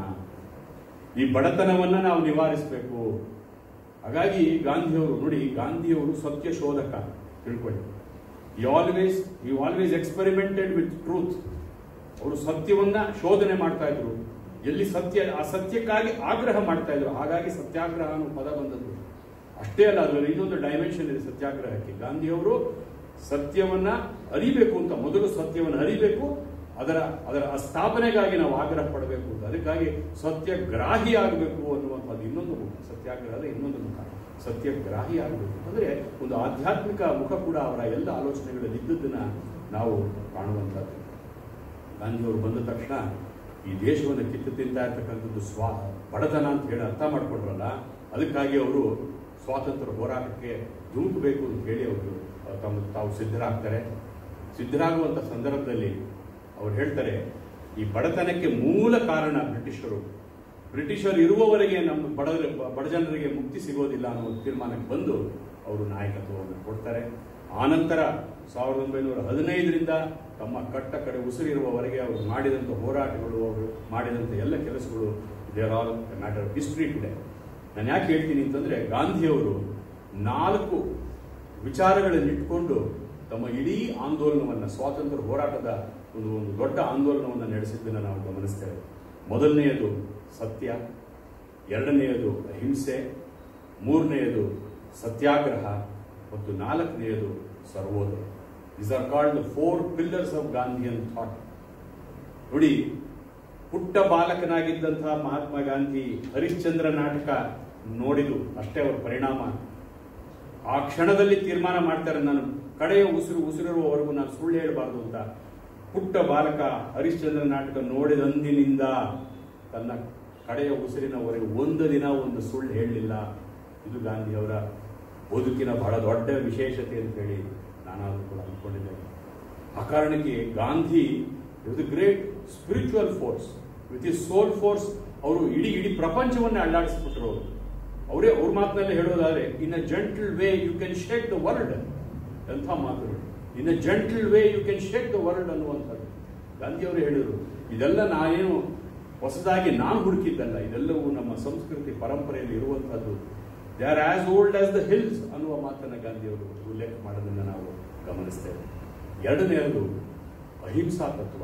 ಈ ಬಡತನವನ್ನು ನಾವು ನಿವಾರಿಸಬೇಕು ಹಾಗಾಗಿ ಗಾಂಧಿಯವರು ನೋಡಿ ಗಾಂಧಿಯವರು ಸತ್ಯ ಶೋಧಕ ತಿಳ್ಕೊಳ್ಳಿ ಈ ಆಲ್ವೇಸ್ ಈ ಆಲ್ವೇಸ್ ಎಕ್ಸ್ಪೆರಿಮೆಂಟೆಡ್ ವಿತ್ ಟ್ರೂತ್ ಅವರು ಸತ್ಯವನ್ನ ಶೋಧನೆ ಮಾಡ್ತಾ ಇದ್ರು ಎಲ್ಲಿ ಸತ್ಯ ಆ ಸತ್ಯಕ್ಕಾಗಿ ಆಗ್ರಹ ಮಾಡ್ತಾ ಇದ್ರು ಹಾಗಾಗಿ ಸತ್ಯಾಗ್ರಹ ಅನ್ನೋ ಪದ ಬಂದದ್ದು ಅಷ್ಟೇ ಅಲ್ಲ ಅದರಲ್ಲಿ ಇನ್ನೊಂದು ಡೈಮೆನ್ಷನ್ ಇದೆ ಸತ್ಯಾಗ್ರಹಕ್ಕೆ ಗಾಂಧಿಯವರು ಸತ್ಯವನ್ನ ಅರಿಬೇಕು ಅಂತ ಮೊದಲು ಸತ್ಯವನ್ನು ಅರಿಬೇಕು ಅದರ ಅದರ ಸ್ಥಾಪನೆಗಾಗಿ ನಾವು ಆಗ್ರಹ ಪಡಬೇಕು ಅಂತ ಅದಕ್ಕಾಗಿ ಸತ್ಯಗ್ರಾಹಿ ಆಗಬೇಕು ಅನ್ನುವಂಥದ್ದು ಇನ್ನೊಂದು ಮುಖ ಸತ್ಯಾಗ್ರಹದ ಇನ್ನೊಂದು ಮುಖ ಸತ್ಯಗ್ರಾಹಿ ಆಗಬೇಕು ಅಂದ್ರೆ ಒಂದು ಆಧ್ಯಾತ್ಮಿಕ ಮುಖ ಕೂಡ ಅವರ ಎಲ್ಲ ಆಲೋಚನೆಗಳಲ್ಲಿ ಇದ್ದದ್ದನ್ನ ನಾವು ಕಾಣುವಂಥದ್ದು ಗಾಂಧಿಯವರು ಬಂದ ತಕ್ಷಣ ಈ ದೇಶವನ್ನು ಕಿತ್ತು ತಿಂತಾ ಇರ್ತಕ್ಕಂಥದ್ದು ಸ್ವಾ ಬಡತನ ಅಂತ ಹೇಳಿ ಅರ್ಥ ಮಾಡ್ಕೊಂಡ್ರಲ್ಲ ಅದಕ್ಕಾಗಿ ಅವರು ಸ್ವಾತಂತ್ರ್ಯ ಹೋರಾಟಕ್ಕೆ ಧುಮುಕಬೇಕು ಅಂತ ಹೇಳಿ ಅವರು ತಮ್ಮ ತಾವು ಸಿದ್ಧರಾಗ್ತಾರೆ ಸಿದ್ಧರಾಗುವಂಥ ಸಂದರ್ಭದಲ್ಲಿ ಅವ್ರು ಹೇಳ್ತಾರೆ ಈ ಬಡತನಕ್ಕೆ ಮೂಲ ಕಾರಣ ಬ್ರಿಟಿಷರು ಬ್ರಿಟಿಷರು ಇರುವವರೆಗೆ ನಮ್ಮ ಬಡ ಬಡಜನರಿಗೆ ಮುಕ್ತಿ ಸಿಗೋದಿಲ್ಲ ಅನ್ನೋ ತೀರ್ಮಾನಕ್ಕೆ ಬಂದು ಅವರು ನಾಯಕತ್ವವನ್ನು ಕೊಡ್ತಾರೆ ಆನಂತರ ಸಾವಿರದ ಒಂಬೈನೂರ ಹದಿನೈದರಿಂದ ತಮ್ಮ ಕಟ್ಟ ಕಡೆ ಉಸಿರಿರುವವರೆಗೆ ಅವರು ಮಾಡಿದಂಥ ಹೋರಾಟಗಳು ಅವರು ಮಾಡಿದಂಥ ಎಲ್ಲ ಕೆಲಸಗಳು they are all matter of history today ನಾನು ಯಾಕೆ ಹೇಳ್ತೀನಿ ಅಂತಂದ್ರೆ ಗಾಂಧಿಯವರು ನಾಲ್ಕು ವಿಚಾರಗಳನ್ನು ಇಟ್ಕೊಂಡು ತಮ್ಮ ಇಡೀ ಆಂದೋಲನವನ್ನು ಸ್ವಾತಂತ್ರ್ಯ ಹೋರಾಟದ ಒಂದು ಒಂದು ದೊಡ್ಡ ಆಂದೋಲನವನ್ನು ನಡೆಸಿದ್ದನ್ನು ನಾವು ಗಮನಿಸ್ತೇವೆ ಮೊದಲನೆಯದು ಸತ್ಯ ಎರಡನೆಯದು ಅಹಿಂಸೆ ಮೂರನೆಯದು ಸತ್ಯಾಗ್ರಹ ಮತ್ತು ನಾಲ್ಕನೆಯದು Sarvodaya is are called the four pillars of Gandhian thought ನೋಡಿ ಪುಟ್ಟ ಬಾಲಕನಾಗಿದ್ದಂತಹ ಮಹಾತ್ಮ ಗಾಂಧಿ ಹರಿಶ್ಚಂದ್ರ ನಾಟಕ ನೋಡಿದು ಅಷ್ಟೇ ಅವರ ಪರಿಣಾಮ ಆ ಕ್ಷಣದಲ್ಲಿ ತೀರ್ಮಾನ ಮಾಡ್ತಾರೆ ನಾನು ಕಡೆಯ ಉಸಿರು ಉಸಿರಿರುವವರೆಗೂ ನಾನು ಸುಳ್ಳು ಹೇಳಬಾರ್ದು ಅಂತ ಪುಟ್ಟ ಬಾಲಕ ಹರಿಶ್ಚಂದ್ರ ನಾಟಕ ನೋಡಿದಂದಿನಿಂದ ತನ್ನ ಕಡೆಯ ಉಸಿರಿನವರೆಗೆ ಒಂದು ದಿನ ಒಂದು ಸುಳ್ಳು ಹೇಳಲಿಲ್ಲ ಇದು ಗಾಂಧಿಯವರ ಬದುಕಿನ ಬಹಳ ದೊಡ್ಡ ವಿಶೇಷತೆ ಅಂತ ಹೇಳಿ ನಾನಾದರೂ ಕೂಡ ಅಂದ್ಕೊಂಡಿದ್ದೇನೆ ಆ ಕಾರಣಕ್ಕೆ Gandhi is great spiritual force with is soul force ಅವರು ಇಡೀ ಇಡೀ ಪ್ರಪಂಚವನ್ನೇ ಅಲ್ಲಾಡಿಸ್ಬಿಟ್ರು ಅವರು ಅವರೇ ಅವ್ರ ಮಾತಿನಲ್ಲಿ ಹೇಳೋದಾದ್ರೆ in a gentle way you can shake the world ಎಂಥ ಮಾತುಗಳು in a gentle way you can shake the world ಅನ್ನುವಂಥದ್ದು ಗಾಂಧಿ ಅವರು ಹೇಳಿದರು ಇದೆಲ್ಲ ನಾನೇನು ಹೊಸದಾಗಿ ನಾನು ಹುಡುಕಿದ್ದಲ್ಲ ಇದೆಲ್ಲವೂ ನಮ್ಮ ಸಂಸ್ಕೃತಿ ಪರಂಪರೆಯಲ್ಲಿ ಇರುವಂಥದ್ದು they are as old as the hills ಅನ್ನುವ ಮಾತನ್ನು ಗಾಂಧಿಯವರು ಉಲ್ಲೇಖ ಮಾಡೋದನ್ನು ನಾವು ಗಮನಿಸ್ತೇವೆ ಎರಡನೆಯದು ಅಹಿಂಸಾ ತತ್ವ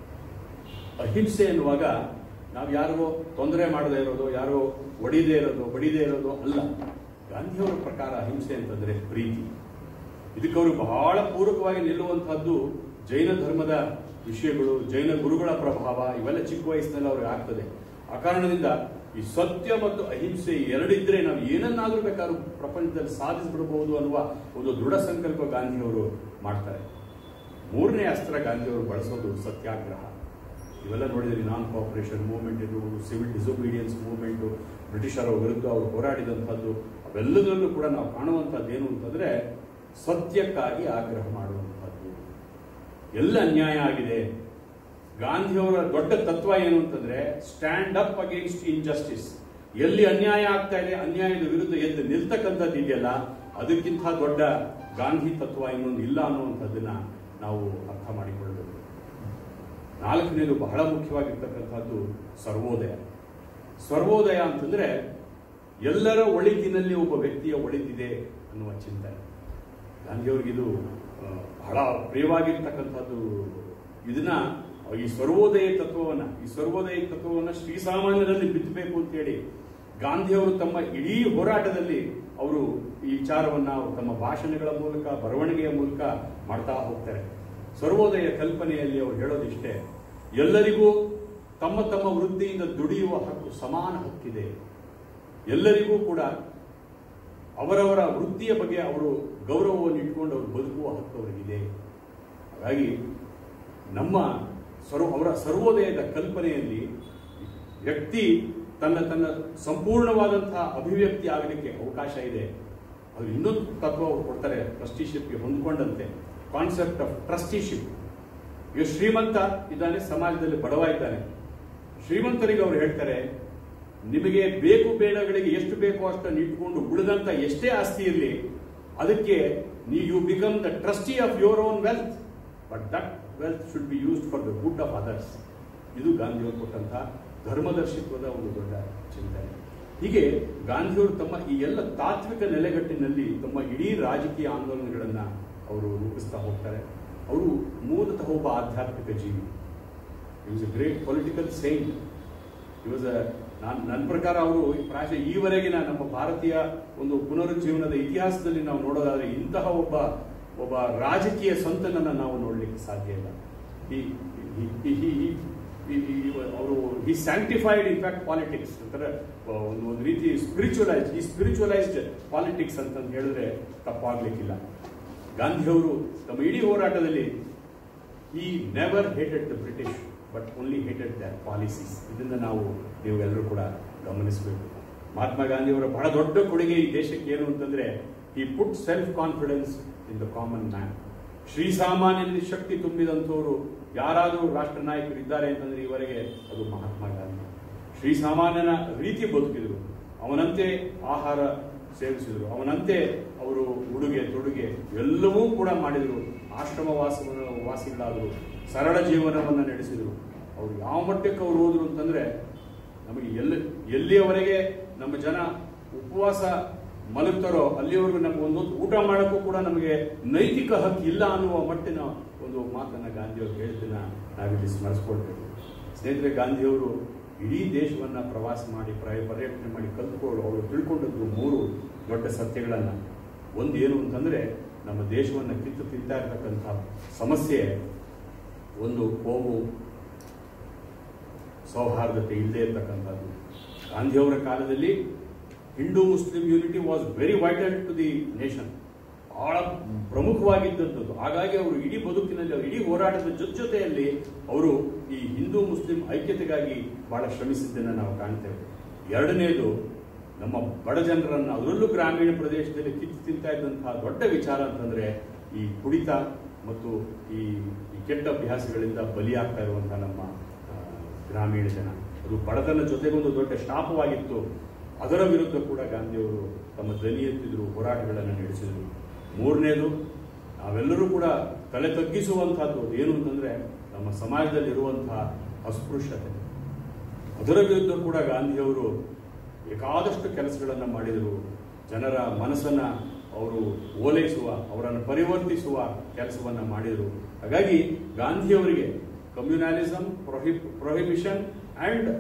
ಅಹಿಂಸೆ ಎನ್ನುವಾಗ ನಾವು ಯಾರಿಗೋ ತೊಂದರೆ ಮಾಡದೇ ಇರೋದು ಯಾರೋ ಒಡಿದೇ ಇರೋದು ಬಡಿದೇ ಇರೋದು ಅಲ್ಲ ಗಾಂಧಿಯವರ ಪ್ರಕಾರ ಅಹಿಂಸೆ ಅಂತಂದ್ರೆ ಪ್ರೀತಿ ಇದಕ್ಕೆ ಅವರು ಬಹಳ ಪೂರಕವಾಗಿ ನಿಲ್ಲುವಂತಹದ್ದು ಜೈನ ಧರ್ಮದ ವಿಷಯಗಳು ಜೈನ ಗುರುಗಳ ಪ್ರಭಾವ ಇವೆಲ್ಲ ಚಿಕ್ಕ ವಯಸ್ಸಿನಲ್ಲಿ ಅವ್ರಿಗೆ ಆಗ್ತದೆ ಆ ಕಾರಣದಿಂದ ಈ ಸತ್ಯ ಮತ್ತು ಅಹಿಂಸೆ ಎರಡಿದ್ರೆ ನಾವು ಏನನ್ನಾದ್ರೂ ಬೇಕಾದ್ರೂ ಪ್ರಪಂಚದಲ್ಲಿ ಸಾಧಿಸಿಬಿಡಬಹುದು ಅನ್ನುವ ಒಂದು ದೃಢ ಸಂಕಲ್ಪ ಗಾಂಧಿಯವರು ಮಾಡ್ತಾರೆ ಮೂರನೇ ಅಸ್ತ್ರ ಗಾಂಧಿಯವರು ಬಳಸೋದು ಸತ್ಯಾಗ್ರಹ ಇವೆಲ್ಲ ನೋಡಿದ್ರೆ ನಾನ್ ಕೋಆಪರೇಷನ್ ಮೂವ್ಮೆಂಟ್ ಇರ್ಬೋದು ಸಿವಿಲ್ ಡಿಸೊಬೀಡಿಯನ್ಸ್ ಮೂವ್ಮೆಂಟು ಬ್ರಿಟಿಷರ ವಿರುದ್ಧ ಅವರು ಹೋರಾಡಿದಂಥದ್ದು ಅವೆಲ್ಲದರಲ್ಲೂ ಕೂಡ ನಾವು ಕಾಣುವಂಥದ್ದು ಏನು ಅಂತಂದ್ರೆ ಸತ್ಯಕ್ಕಾಗಿ ಆಗ್ರಹ ಮಾಡುವಂಥದ್ದು ಎಲ್ಲ ಅನ್ಯಾಯ ಆಗಿದೆ ಗಾಂಧಿಯವರ ದೊಡ್ಡ ತತ್ವ ಏನು ಅಂತಂದ್ರೆ ಸ್ಟ್ಯಾಂಡ್ ಅಪ್ ಅಗೇನ್ಸ್ಟ್ ಇನ್ಜಸ್ಟಿಸ್ ಎಲ್ಲಿ ಅನ್ಯಾಯ ಆಗ್ತಾ ಇದೆ ಅನ್ಯಾಯದ ವಿರುದ್ಧ ಎದ್ದು ನಿಲ್ತಕ್ಕಂಥದ್ದು ಇದೆಯಲ್ಲ ಅದಕ್ಕಿಂತ ದೊಡ್ಡ ಗಾಂಧಿ ತತ್ವ ಇನ್ನೊಂದು ಇಲ್ಲ ಅನ್ನುವಂಥದ್ದನ್ನ ನಾವು ಅರ್ಥ ಮಾಡಿಕೊಳ್ಳಬೇಕು ನಾಲ್ಕನೇದು ಬಹಳ ಮುಖ್ಯವಾಗಿರ್ತಕ್ಕಂಥದ್ದು ಸರ್ವೋದಯ ಸರ್ವೋದಯ ಅಂತಂದ್ರೆ ಎಲ್ಲರ ಒಳಿತಿನಲ್ಲಿ ಒಬ್ಬ ವ್ಯಕ್ತಿಯ ಒಳಿತಿದೆ ಅನ್ನುವ ಚಿಂತನೆ ಗಾಂಧಿಯವ್ರಿಗಿದು ಆ, ಬಹಳ ಪ್ರಿಯವಾಗಿರ್ತಕ್ಕಂಥದ್ದು ಇದನ್ನ ಈ ಸರ್ವೋದಯ ತತ್ವವನ್ನ ಈ ಸರ್ವೋದಯ ತತ್ವವನ್ನ ಶ್ರೀಸಾಮಾನ್ಯರಲ್ಲಿ ಬಿತ್ತಬೇಕು ಅಂತ ಹೇಳಿ ಗಾಂಧಿಯವರು ತಮ್ಮ ಇಡೀ ಹೋರಾಟದಲ್ಲಿ ಅವರು ಈ ವಿಚಾರವನ್ನ ಅವರು ತಮ್ಮ ಭಾಷಣಗಳ ಮೂಲಕ ಬರವಣಿಗೆಯ ಮೂಲಕ ಮಾಡ್ತಾ ಹೋಗ್ತಾರೆ ಸರ್ವೋದಯ ಕಲ್ಪನೆಯಲ್ಲಿ ಅವರು ಹೇಳೋದಿಷ್ಟೇ ಎಲ್ಲರಿಗೂ ತಮ್ಮ ತಮ್ಮ ವೃತ್ತಿಯಿಂದ ದುಡಿಯುವ ಹಕ್ಕು ಸಮಾನ ಹಕ್ಕಿದೆ ಎಲ್ಲರಿಗೂ ಕೂಡ ಅವರವರ ವೃತ್ತಿಯ ಬಗ್ಗೆ ಅವರು ಗೌರವವನ್ನು ಇಟ್ಕೊಂಡು ಅವರು ಬದುಕುವ ಹಕ್ಕು ಅವರಿಗಿದೆ ಹಾಗಾಗಿ ನಮ್ಮ ಸರ್ವ ಅವರ ಸರ್ವೋದಯದ ಕಲ್ಪನೆಯಲ್ಲಿ ವ್ಯಕ್ತಿ ತನ್ನ ತನ್ನ ಸಂಪೂರ್ಣವಾದಂತಹ ಅಭಿವ್ಯಕ್ತಿ ಆಗಲಿಕ್ಕೆ ಅವಕಾಶ ಇದೆ ಅದು ಇನ್ನೊಂದು ತತ್ವ ಅವ್ರು ಕೊಡ್ತಾರೆ ಟ್ರಸ್ಟಿಶಿಪ್ಗೆ ಹೊಂದ್ಕೊಂಡಂತೆ ಕಾನ್ಸೆಪ್ಟ್ ಆಫ್ ಟ್ರಸ್ಟಿಶಿಪ್ ಈಗ ಶ್ರೀಮಂತ ಇದ್ದಾನೆ ಸಮಾಜದಲ್ಲಿ ಬಡವ ಇದ್ದಾನೆ ಶ್ರೀಮಂತರಿಗೆ ಅವ್ರು ಹೇಳ್ತಾರೆ ನಿಮಗೆ ಬೇಕು ಬೇಡಗಳಿಗೆ ಎಷ್ಟು ಬೇಕೋ ಅಷ್ಟನ್ನು ಇಟ್ಕೊಂಡು ಉಳಿದಂತ ಎಷ್ಟೇ ಆಸ್ತಿ ಇರಲಿ ಅದಕ್ಕೆ ನೀವು you become the trustee of your own wealth but that wealth should be used for the good of others ಇದು ಗಾಂಧಿಯವರು ಕೊಟ್ಟಂತಹ ಧರ್ಮದರ್ಶಿತ್ವದ ಒಂದು ದೊಡ್ಡ ಚಿಂತನೆ ಹೀಗೆ ಗಾಂಧಿಯವರು ತಮ್ಮ ಈ ಎಲ್ಲ ತಾತ್ವಿಕ ನೆಲೆಗಟ್ಟಿನಲ್ಲಿ ತಮ್ಮ ಇಡೀ ರಾಜಕೀಯ ಆಂದೋಲನಗಳನ್ನ ಅವರು ರೂಪಿಸ್ತಾ ಹೋಗ್ತಾರೆ ಅವರು ಮೂಲತಃ ಒಬ್ಬ ಆಧ್ಯಾತ್ಮಿಕ ಜೀವಿ is a great political saint he was ನಾನು ನನ್ನ ಪ್ರಕಾರ ಅವರು ಪ್ರಾಯಶಃ ಈವರೆಗಿನ ನಮ್ಮ ಭಾರತೀಯ ಒಂದು ಪುನರುಜ್ಜೀವನದ ಇತಿಹಾಸದಲ್ಲಿ ನಾವು ನೋಡೋದಾದ್ರೆ ಇಂತಹ ಒಬ್ಬ ಒಬ್ಬ ರಾಜಕೀಯ ಸಂತನನ್ನ ನಾವು ನೋಡ್ಲಿಕ್ಕೆ ಸಾಧ್ಯ ಇಲ್ಲ ಅವರು ಹಿ ಸ್ಯಾಂಕ್ಟಿಫೈಡ್ ಇನ್ಫ್ಯಾಕ್ಟ್ ಪಾಲಿಟಿಕ್ಸ್ ಅಂತಾರೆ ಒಂದು ಒಂದು ರೀತಿ ಸ್ಪಿರಿಚುವಲೈಸ್ ಈ ಸ್ಪಿರಿಚುವಲೈಸ್ಡ್ ಪಾಲಿಟಿಕ್ಸ್ ಅಂತ ಹೇಳಿದ್ರೆ ತಪ್ಪಾಗ್ಲಿಕ್ಕಿಲ್ಲ ಗಾಂಧಿಯವರು ತಮ್ಮ ಇಡೀ ಹೋರಾಟದಲ್ಲಿ he never hated the British but only hated the policies ಇದನ್ನ ನಾವು ನೀವು ಎಲ್ಲರೂ ಕೂಡ ಗಮನಿಸಬೇಕು ಮಹಾತ್ಮ ಗಾಂಧಿಯವರ ಬಹಳ ದೊಡ್ಡ ಕೊಡುಗೆ ಈ ದೇಶಕ್ಕೆ ಏನು ಅಂತಂದ್ರೆ he put self confidence in the common man ಶ್ರೀಸಾಮಾನ್ಯನಲ್ಲಿ ಶಕ್ತಿ ತುಂಬಿದಂಥವರು ಯಾರಾದರೂ ರಾಷ್ಟ್ರ ನಾಯಕರು ಇದ್ದಾರೆ ಅಂತಂದ್ರೆ ಈವರೆಗೆ ಅದು ಮಹಾತ್ಮ ಗಾಂಧಿ ಶ್ರೀಸಾಮಾನ್ಯನ ರೀತಿ ಬದುಕಿದ್ರು ಅವನಂತೆ ಆಹಾರ ಸೇವಿಸಿದರು ಅವನಂತೆ ಅವರು ಉಡುಗೆ ತೊಡುಗೆ ಎಲ್ಲವೂ ಕೂಡ ಮಾಡಿದರು ಆಶ್ರಮ ವಾಸವನ್ನು ವಾಸಿಗಳಾದರು ಸರಳ ಜೀವನವನ್ನು ನಡೆಸಿದರು ಅವರು ಯಾವ ಮಟ್ಟಕ್ಕೆ ಅವರು ಹೋದ್ರು ಅಂತಂದ್ರೆ ನಮಗೆ ಎಲ್ಲಿ ಎಲ್ಲಿಯವರೆಗೆ ನಮ್ಮ ಜನ ಉಪವಾಸ ಮಲಗ್ತಾರೋ ಅಲ್ಲಿವರೆಗೂ ನಮ್ಗೆ ಒಂದು ಊಟ ಮಾಡೋಕ್ಕೂ ಕೂಡ ನಮಗೆ ನೈತಿಕ ಹಕ್ಕು ಇಲ್ಲ ಅನ್ನುವ ಮಟ್ಟಿನ ಒಂದು ಮಾತನ್ನ ಗಾಂಧಿಯವರು ಹೇಳಿದ್ದನ್ನ ನಾವಿಲ್ಲಿ ಸ್ಮರಿಸ್ಕೊಳ್ಬೇಕು ಸ್ನೇಹಿತರೆ ಗಾಂಧಿಯವರು ಇಡೀ ದೇಶವನ್ನ ಪ್ರವಾಸ ಮಾಡಿ ಪ್ರಯ ಪರ್ಯಟನೆ ಮಾಡಿ ಕಲ್ತ್ಕೊಂಡು ಅವರು ತಿಳ್ಕೊಂಡದ್ದು ಮೂರು ದೊಡ್ಡ ಸತ್ಯಗಳನ್ನ ಒಂದು ಏನು ಅಂತಂದ್ರೆ ನಮ್ಮ ದೇಶವನ್ನ ಕಿತ್ತು ತಿಂತಾ ಇರ್ತಕ್ಕಂಥ ಸಮಸ್ಯೆ ಒಂದು ಕೋಮು ಸೌಹಾರ್ದತೆ ಇಲ್ಲದೆ ಇರ್ತಕ್ಕಂಥದ್ದು ಗಾಂಧಿಯವರ ಕಾಲದಲ್ಲಿ Hindu Muslim unity was very vital to the nation ಬಹಳ ಪ್ರಮುಖವಾಗಿದ್ದಂಥದ್ದು ಹಾಗಾಗಿ ಅವರು ಇಡೀ ಬದುಕಿನಲ್ಲಿ ಅವರು ಇಡೀ ಹೋರಾಟದ ಜೊತೆ ಜೊತೆಯಲ್ಲಿ ಅವರು ಈ ಹಿಂದೂ ಮುಸ್ಲಿಂ ಐಕ್ಯತೆಗಾಗಿ ಬಹಳ ಶ್ರಮಿಸಿದ್ದನ್ನು ನಾವು ಕಾಣ್ತೇವೆ ಎರಡನೇದು ನಮ್ಮ ಬಡ ಜನರನ್ನು ಅದರಲ್ಲೂ ಗ್ರಾಮೀಣ ಪ್ರದೇಶದಲ್ಲಿ ಕಿತ್ತು ತಿಂತಾ ಇದ್ದಂತಹ ದೊಡ್ಡ ವಿಚಾರ ಅಂತಂದ್ರೆ ಈ ಕುಡಿತ ಮತ್ತು ಈ ಈ ಕೆಟ್ಟ ಅಭ್ಯಾಸಗಳಿಂದ ಬಲಿಯಾಗ್ತಾ ಇರುವಂತಹ ನಮ್ಮ ಆ, ಗ್ರಾಮೀಣ ಜನ ಅದು ಬಡತನ ಜೊತೆಗೊಂದು ದೊಡ್ಡ ಶಾಪವಾಗಿತ್ತು ಅದರ ವಿರುದ್ಧ ಕೂಡ ಗಾಂಧಿಯವರು ತಮ್ಮ ಧ್ವನಿ ಎತ್ತಿದ್ರು ಹೋರಾಟಗಳನ್ನು ನಡೆಸಿದರು ಮೂರನೇದು ನಾವೆಲ್ಲರೂ ಕೂಡ ತಲೆ ತಗ್ಗಿಸುವಂತಹದ್ದು ಏನು ಅಂತಂದ್ರೆ ನಮ್ಮ ಸಮಾಜದಲ್ಲಿ ಇರುವಂತಹ ಅಸ್ಪೃಶ್ಯತೆ ಅದರ ವಿರುದ್ಧ ಕೂಡ ಗಾಂಧಿಯವರು ಬೇಕಾದಷ್ಟು ಕೆಲಸಗಳನ್ನು ಮಾಡಿದರು ಜನರ ಮನಸ್ಸನ್ನ ಅವರು ಓಲೈಸುವ ಅವರನ್ನು ಪರಿವರ್ತಿಸುವ ಕೆಲಸವನ್ನ ಮಾಡಿದರು ಹಾಗಾಗಿ ಗಾಂಧಿಯವರಿಗೆ ಕಮ್ಯುನಾಲಿಸಮ್ ಪ್ರೊಹಿ ಪ್ರೊಹಿಬಿಷನ್ ಅಂಡ್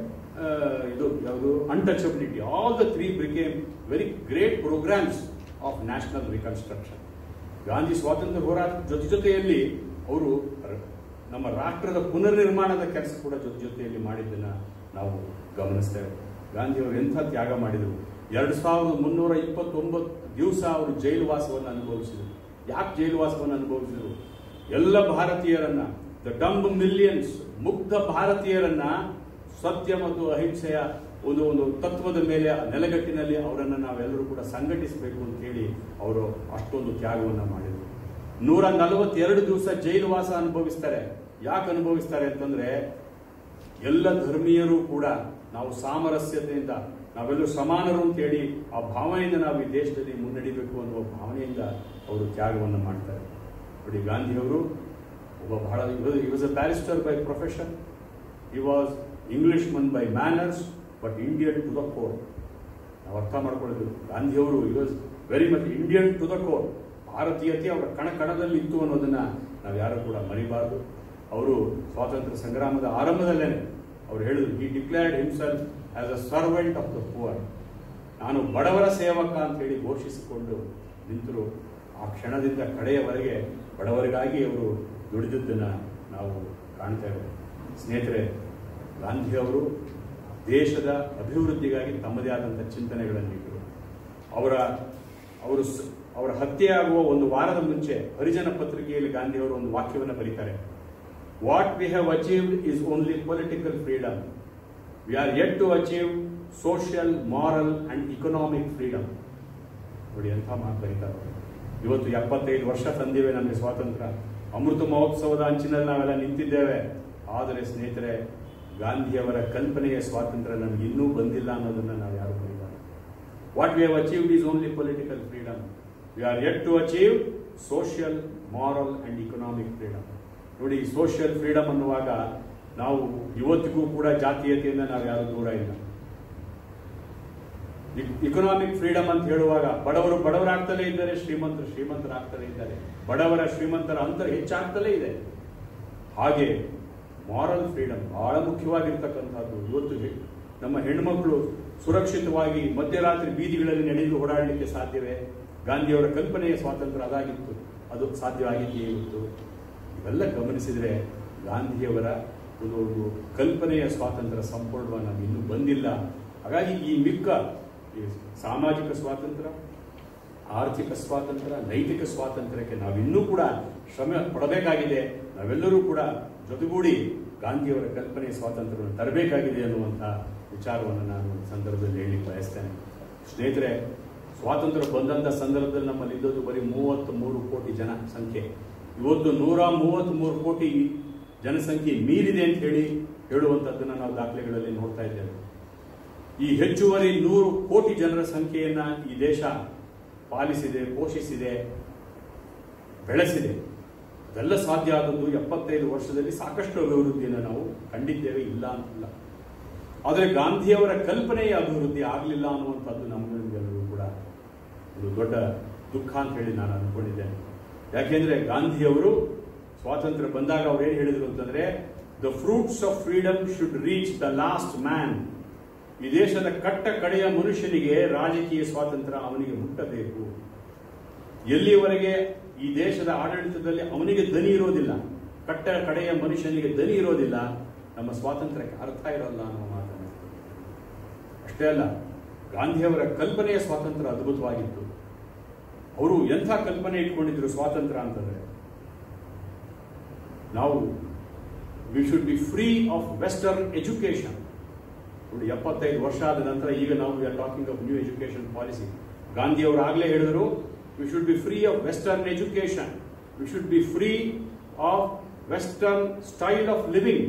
ಇದು ಯಾವುದು untouchability all the three became very great programmes of national reconstruction Gandhi ಸ್ವಾತಂತ್ರ್ಯ ಹೋರಾಟದ ಜೊತೆ ಜೊತೆಯಲ್ಲಿ ಅವರು ರ- ನಮ್ಮ ರಾಷ್ಟ್ರದ ಪುನರ್ನಿರ್ಮಾಣದ ಕೆಲಸ ಕೂಡ ಜೊತೆ ಜೊತೆಯಲ್ಲಿ ಮಾಡಿದ್ದನ್ನ ನಾವು ಗಮನಿಸ್ತೇವೆ ಗಾಂಧಿ ಅವರು ಎಂಥ ತ್ಯಾಗ ಮಾಡಿದರು ಎರಡು ಸಾವಿರದ ಮುನ್ನೂರ ಇಪ್ಪತ್ತೊಂಬತ್ತು ದಿವಸ ಅವರು ಜೈಲುವಾಸವನ್ನು ಅನುಭವಿಸಿದರು ಯಾಕೆ ಜೈಲುವಾಸವನ್ನು ಅನುಭವಿಸಿದರು ಎಲ್ಲ ಭಾರತೀಯರನ್ನ ದ ಡಂಬ್ ಮಿಲಿಯನ್ಸ್ ಮುಗ್ಧ ಭಾರತೀಯರನ್ನ ಸತ್ಯ ಮತ್ತು ಅಹಿಂಸೆಯ ಒಂದು ಒಂದು ತತ್ವದ ಮೇಲೆ ನೆಲೆಗಟ್ಟಿನಲ್ಲಿ ಅವರನ್ನ ನಾವೆಲ್ಲರೂ ಕೂಡ ಸಂಘಟಿಸಬೇಕು ಅಂತ ಹೇಳಿ ಅವರು ಅಷ್ಟೊಂದು ತ್ಯಾಗವನ್ನು ಮಾಡಿದರು ನೂರ ನಲವತ್ತೆರಡು ದಿವಸ ಜೈಲುವಾಸ ಅನುಭವಿಸ್ತಾರೆ ಯಾಕೆ ಅನುಭವಿಸ್ತಾರೆ ಅಂತಂದ್ರೆ ಎಲ್ಲ ಧರ್ಮೀಯರು ಕೂಡ ನಾವು ಸಾಮರಸ್ಯತೆಯಿಂದ ನಾವೆಲ್ಲರೂ ಸಮಾನರು ಅಂತ ಹೇಳಿ ಆ ಭಾವನೆಯಿಂದ ನಾವು ಈ ದೇಶದಲ್ಲಿ ಮುನ್ನಡಿಬೇಕು ಅನ್ನುವ ಭಾವನೆಯಿಂದ ಅವರು ತ್ಯಾಗವನ್ನು ಮಾಡ್ತಾರೆ ನೋಡಿ ಗಾಂಧಿಯವರು ಒಬ್ಬ ಬಹಳ he was a barrister by profession he was Englishman by manners but Indian to the core ನಾವು ಅರ್ಥ ಮಾಡ್ಕೊಳ್ಳೋದು ಗಾಂಧಿಯವರು he was very much Indian to the core ಭಾರತೀಯತೆ ಅವರ ಕಣ ಕಣದಲ್ಲಿ ಇತ್ತು ಅನ್ನೋದನ್ನ ನಾವು ಯಾರು ಕೂಡ ಮರಿಬಾರದು ಅವರು ಸ್ವಾತಂತ್ರ್ಯ ಸಂಗ್ರಾಮದ ಆರಂಭದಲ್ಲೇನೆ ಅವ್ರು ಹೇಳಿದ್ರು he declared himself as a servant of the poor ನಾನು ಬಡವರ ಸೇವಕ ಅಂತ ಹೇಳಿ ಘೋಷಿಸಿಕೊಂಡು ನಿಂತರು ಆ ಕ್ಷಣದಿಂದ ಕಡೆಯವರೆಗೆ ಬಡವರಿಗಾಗಿ ಅವರು ದುಡಿದದ್ದನ್ನು ನಾವು ಕಾಣ್ತೇವೆ ಸ್ನೇಹಿತರೆ ಗಾಂಧಿಯವರು ದೇಶದ ಅಭಿವೃದ್ಧಿಗಾಗಿ ತಮ್ಮದೇ ಆದಂಥ ಚಿಂತನೆಗಳನ್ನು ಇಟ್ಟರು ಅವರ ಅವರು ಸ- ಅವರ ಹತ್ಯೆಯಾಗುವ ಒಂದು ವಾರದ ಮುಂಚೆ ಹರಿಜನ ಪತ್ರಿಕೆಯಲ್ಲಿ ಗಾಂಧಿಯವರು ಒಂದು ವಾಕ್ಯವನ್ನು ಬರೀತಾರೆ what we have achieved is only political freedom we are yet to achieve social moral and economic freedom ನೋಡಿ ಎಂಥ ಮಾತು ಬರೀತಾರೆ ಇವತ್ತು ಎಪ್ಪತ್ತೈದು ವರ್ಷ ತಂದಿವೆ ನಮಗೆ ಸ್ವಾತಂತ್ರ್ಯ ಅಮೃತ ಮಹೋತ್ಸವದ ಅಂಚಿನಲ್ಲಿ ನಾವೆಲ್ಲ ನಿಂತಿದ್ದೇವೆ ಆದರೆ ಸ್ನೇಹಿತರೆ ಗಾಂಧಿಯವರ ಕಲ್ಪನೆಯ ಸ್ವಾತಂತ್ರ್ಯ ನಮ್ಗೆ ಇನ್ನೂ ಬಂದಿಲ್ಲ ಅನ್ನೋದನ್ನ ನಾವು ಯಾರು ಬರೀತಾರೆ what we have achieved is only political freedom we are yet to achieve social moral and economic freedom ನೋಡಿ ಸೋಷಿಯಲ್ ಫ್ರೀಡಮ್ ಅನ್ನುವಾಗ ನಾವು ಇವತ್ತಿಗೂ ಕೂಡ ಜಾತೀಯತೆಯಿಂದ ನಾವು ಯಾರು ದೂರ ಇಲ್ಲ ಇಕನಾಮಿಕ್ ಫ್ರೀಡಮ್ ಅಂತ ಹೇಳುವಾಗ ಬಡವರು ಬಡವರಾಗ್ತಲೇ ಇದ್ದಾರೆ ಶ್ರೀಮಂತರು ಶ್ರೀಮಂತರಾಗ್ತಲೇ ಇದ್ದಾರೆ ಬಡವರ ಶ್ರೀಮಂತರ ಅಂತರ ಹೆಚ್ಚಾಗ್ತಲೇ ಇದೆ ಹಾಗೆ ಮಾರಲ್ ಫ್ರೀಡಮ್ ಬಹಳ ಮುಖ್ಯವಾಗಿರ್ತಕ್ಕಂಥದ್ದು ಇವತ್ತು ಹೆ- ನಮ್ಮ ಹೆಣ್ಮಕ್ಳು ಸುರಕ್ಷಿತವಾಗಿ ಮಧ್ಯರಾತ್ರಿ ಬೀದಿಗಳಲ್ಲಿ ನಡೆದು ಓಡಾಡಲಿಕ್ಕೆ ಸಾಧ್ಯವೇ ಗಾಂಧಿಯವರ ಕಲ್ಪನೆಯ ಸ್ವಾತಂತ್ರ್ಯ ಅದಾಗಿತ್ತು ಅದು ಸಾಧ್ಯವಾಗಿದೆಯೇ ಇವತ್ತು ಇವೆಲ್ಲ ಗಮನಿಸಿದರೆ ಗಾಂಧಿಯವರ ಒಂದು ಒಂದು ಕಲ್ಪನೆಯ ಸ್ವಾತಂತ್ರ್ಯ ಸಂಪೂರ್ಣವಾಗಿ ನಮ್ಗೆ ಇನ್ನೂ ಬಂದಿಲ್ಲ ಹಾಗಾಗಿ ಈ ಮಿಕ್ಕ ಈ ಸಾಮಾಜಿಕ ಸ್ವಾತಂತ್ರ್ಯ ಆರ್ಥಿಕ ಸ್ವಾತಂತ್ರ್ಯ ನೈತಿಕ ಸ್ವಾತಂತ್ರ್ಯಕ್ಕೆ ನಾವಿನ್ನೂ ಕೂಡ ಶ್ರಮ ಪಡಬೇಕಾಗಿದೆ ನಾವೆಲ್ಲರೂ ಕೂಡ ಜೊತೆಗೂಡಿ ಗಾಂಧಿಯವರ ಕಲ್ಪನೆಯ ಸ್ವಾತಂತ್ರ್ಯವನ್ನು ತರಬೇಕಾಗಿದೆ ಅನ್ನುವಂಥ ವಿಚಾರವನ್ನು ನಾನು ಈ ಸಂದರ್ಭದಲ್ಲಿ ಹೇಳಿ ಬಯಸ್ತೇನೆ ಸ್ನೇಹಿತರೆ ಸ್ವಾತಂತ್ರ್ಯ ಬಂದಂಥ ಸಂದರ್ಭದಲ್ಲಿ ನಮ್ಮಲ್ಲಿ ಇದ್ದದ್ದು ಬರೀ ಮೂವತ್ತ್ ಮೂರು ಕೋಟಿ ಜನ ಸಂಖ್ಯೆ ಇವತ್ತು ನೂರ ಮೂವತ್ತ್ ಮೂರು ಕೋಟಿ ಜನಸಂಖ್ಯೆ ಮೀರಿದೆ ಅಂತ ಹೇಳಿ ಹೇಳುವಂಥದ್ದನ್ನು ನಾವು ದಾಖಲೆಗಳಲ್ಲಿ ನೋಡ್ತಾ ಇದ್ದೇವೆ ಈ ಹೆಚ್ಚುವರಿ ನೂರು ಕೋಟಿ ಜನರ ಸಂಖ್ಯೆಯನ್ನ ಈ ದೇಶ ಪಾಲಿಸಿದೆ ಪೋಷಿಸಿದೆ ಬೆಳೆಸಿದೆ ಅದೆಲ್ಲ ಸಾಧ್ಯ ಆದದ್ದು ಎಪ್ಪತ್ತೈದು ವರ್ಷದಲ್ಲಿ ಸಾಕಷ್ಟು ಅಭಿವೃದ್ಧಿಯನ್ನು ನಾವು ಕಂಡಿದ್ದೇವೆ ಇಲ್ಲ ಅಂತಿಲ್ಲ ಆದರೆ ಗಾಂಧಿಯವರ ಕಲ್ಪನೆಯ ಅಭಿವೃದ್ಧಿ ಆಗಲಿಲ್ಲ ಅನ್ನುವಂಥದ್ದು ನಮಗೆಲ್ಲರಿಗೂ ಕೂಡ ಒಂದು ದೊಡ್ಡ ದುಃಖ ಅಂತ ಹೇಳಿ ನಾನು ಅಂದ್ಕೊಂಡಿದ್ದೇನೆ ಯಾಕೆಂದ್ರೆ ಗಾಂಧಿಯವರು ಸ್ವಾತಂತ್ರ್ಯ ಬಂದಾಗ ಅವ್ರು ಏನು ಹೇಳಿದ್ರು ಅಂತಂದ್ರೆ the fruits of freedom should reach the last man ಈ ದೇಶದ ಕಟ್ಟ ಕಡೆಯ ಮನುಷ್ಯನಿಗೆ ರಾಜಕೀಯ ಸ್ವಾತಂತ್ರ್ಯ ಅವನಿಗೆ ಮುಟ್ಟಬೇಕು ಎಲ್ಲಿಯವರೆಗೆ ಈ ದೇಶದ ಆಡಳಿತದಲ್ಲಿ ಅವನಿಗೆ ದನಿ ಇರೋದಿಲ್ಲ ಕಟ್ಟ ಕಡೆಯ ಮನುಷ್ಯನಿಗೆ ದನಿ ಇರೋದಿಲ್ಲ ನಮ್ಮ ಸ್ವಾತಂತ್ರ್ಯಕ್ಕೆ ಅರ್ಥ ಇರೋಲ್ಲ ಅನ್ನೋ ಮಾತನ್ನು ಅಷ್ಟೇ ಅಲ್ಲ ಗಾಂಧಿಯವರ ಕಲ್ಪನೆಯ ಸ್ವಾತಂತ್ರ್ಯ ಅದ್ಭುತವಾಗಿತ್ತು ಅವರು ಎಂಥ ಕಲ್ಪನೆ ಇಟ್ಕೊಂಡಿದ್ರು ಸ್ವಾತಂತ್ರ್ಯ ಅಂತಂದ್ರೆ ನಾವು we should be free of western education ನೋಡಿ ಎಪ್ಪತ್ತೈದು ವರ್ಷ ಆದ ನಂತರ ಈಗ ನಾವು we are talking of new education policy Gandhi ಅವರು ಆಗಲೇ ಹೇಳಿದರು we should be free of western education we should be free of western style of living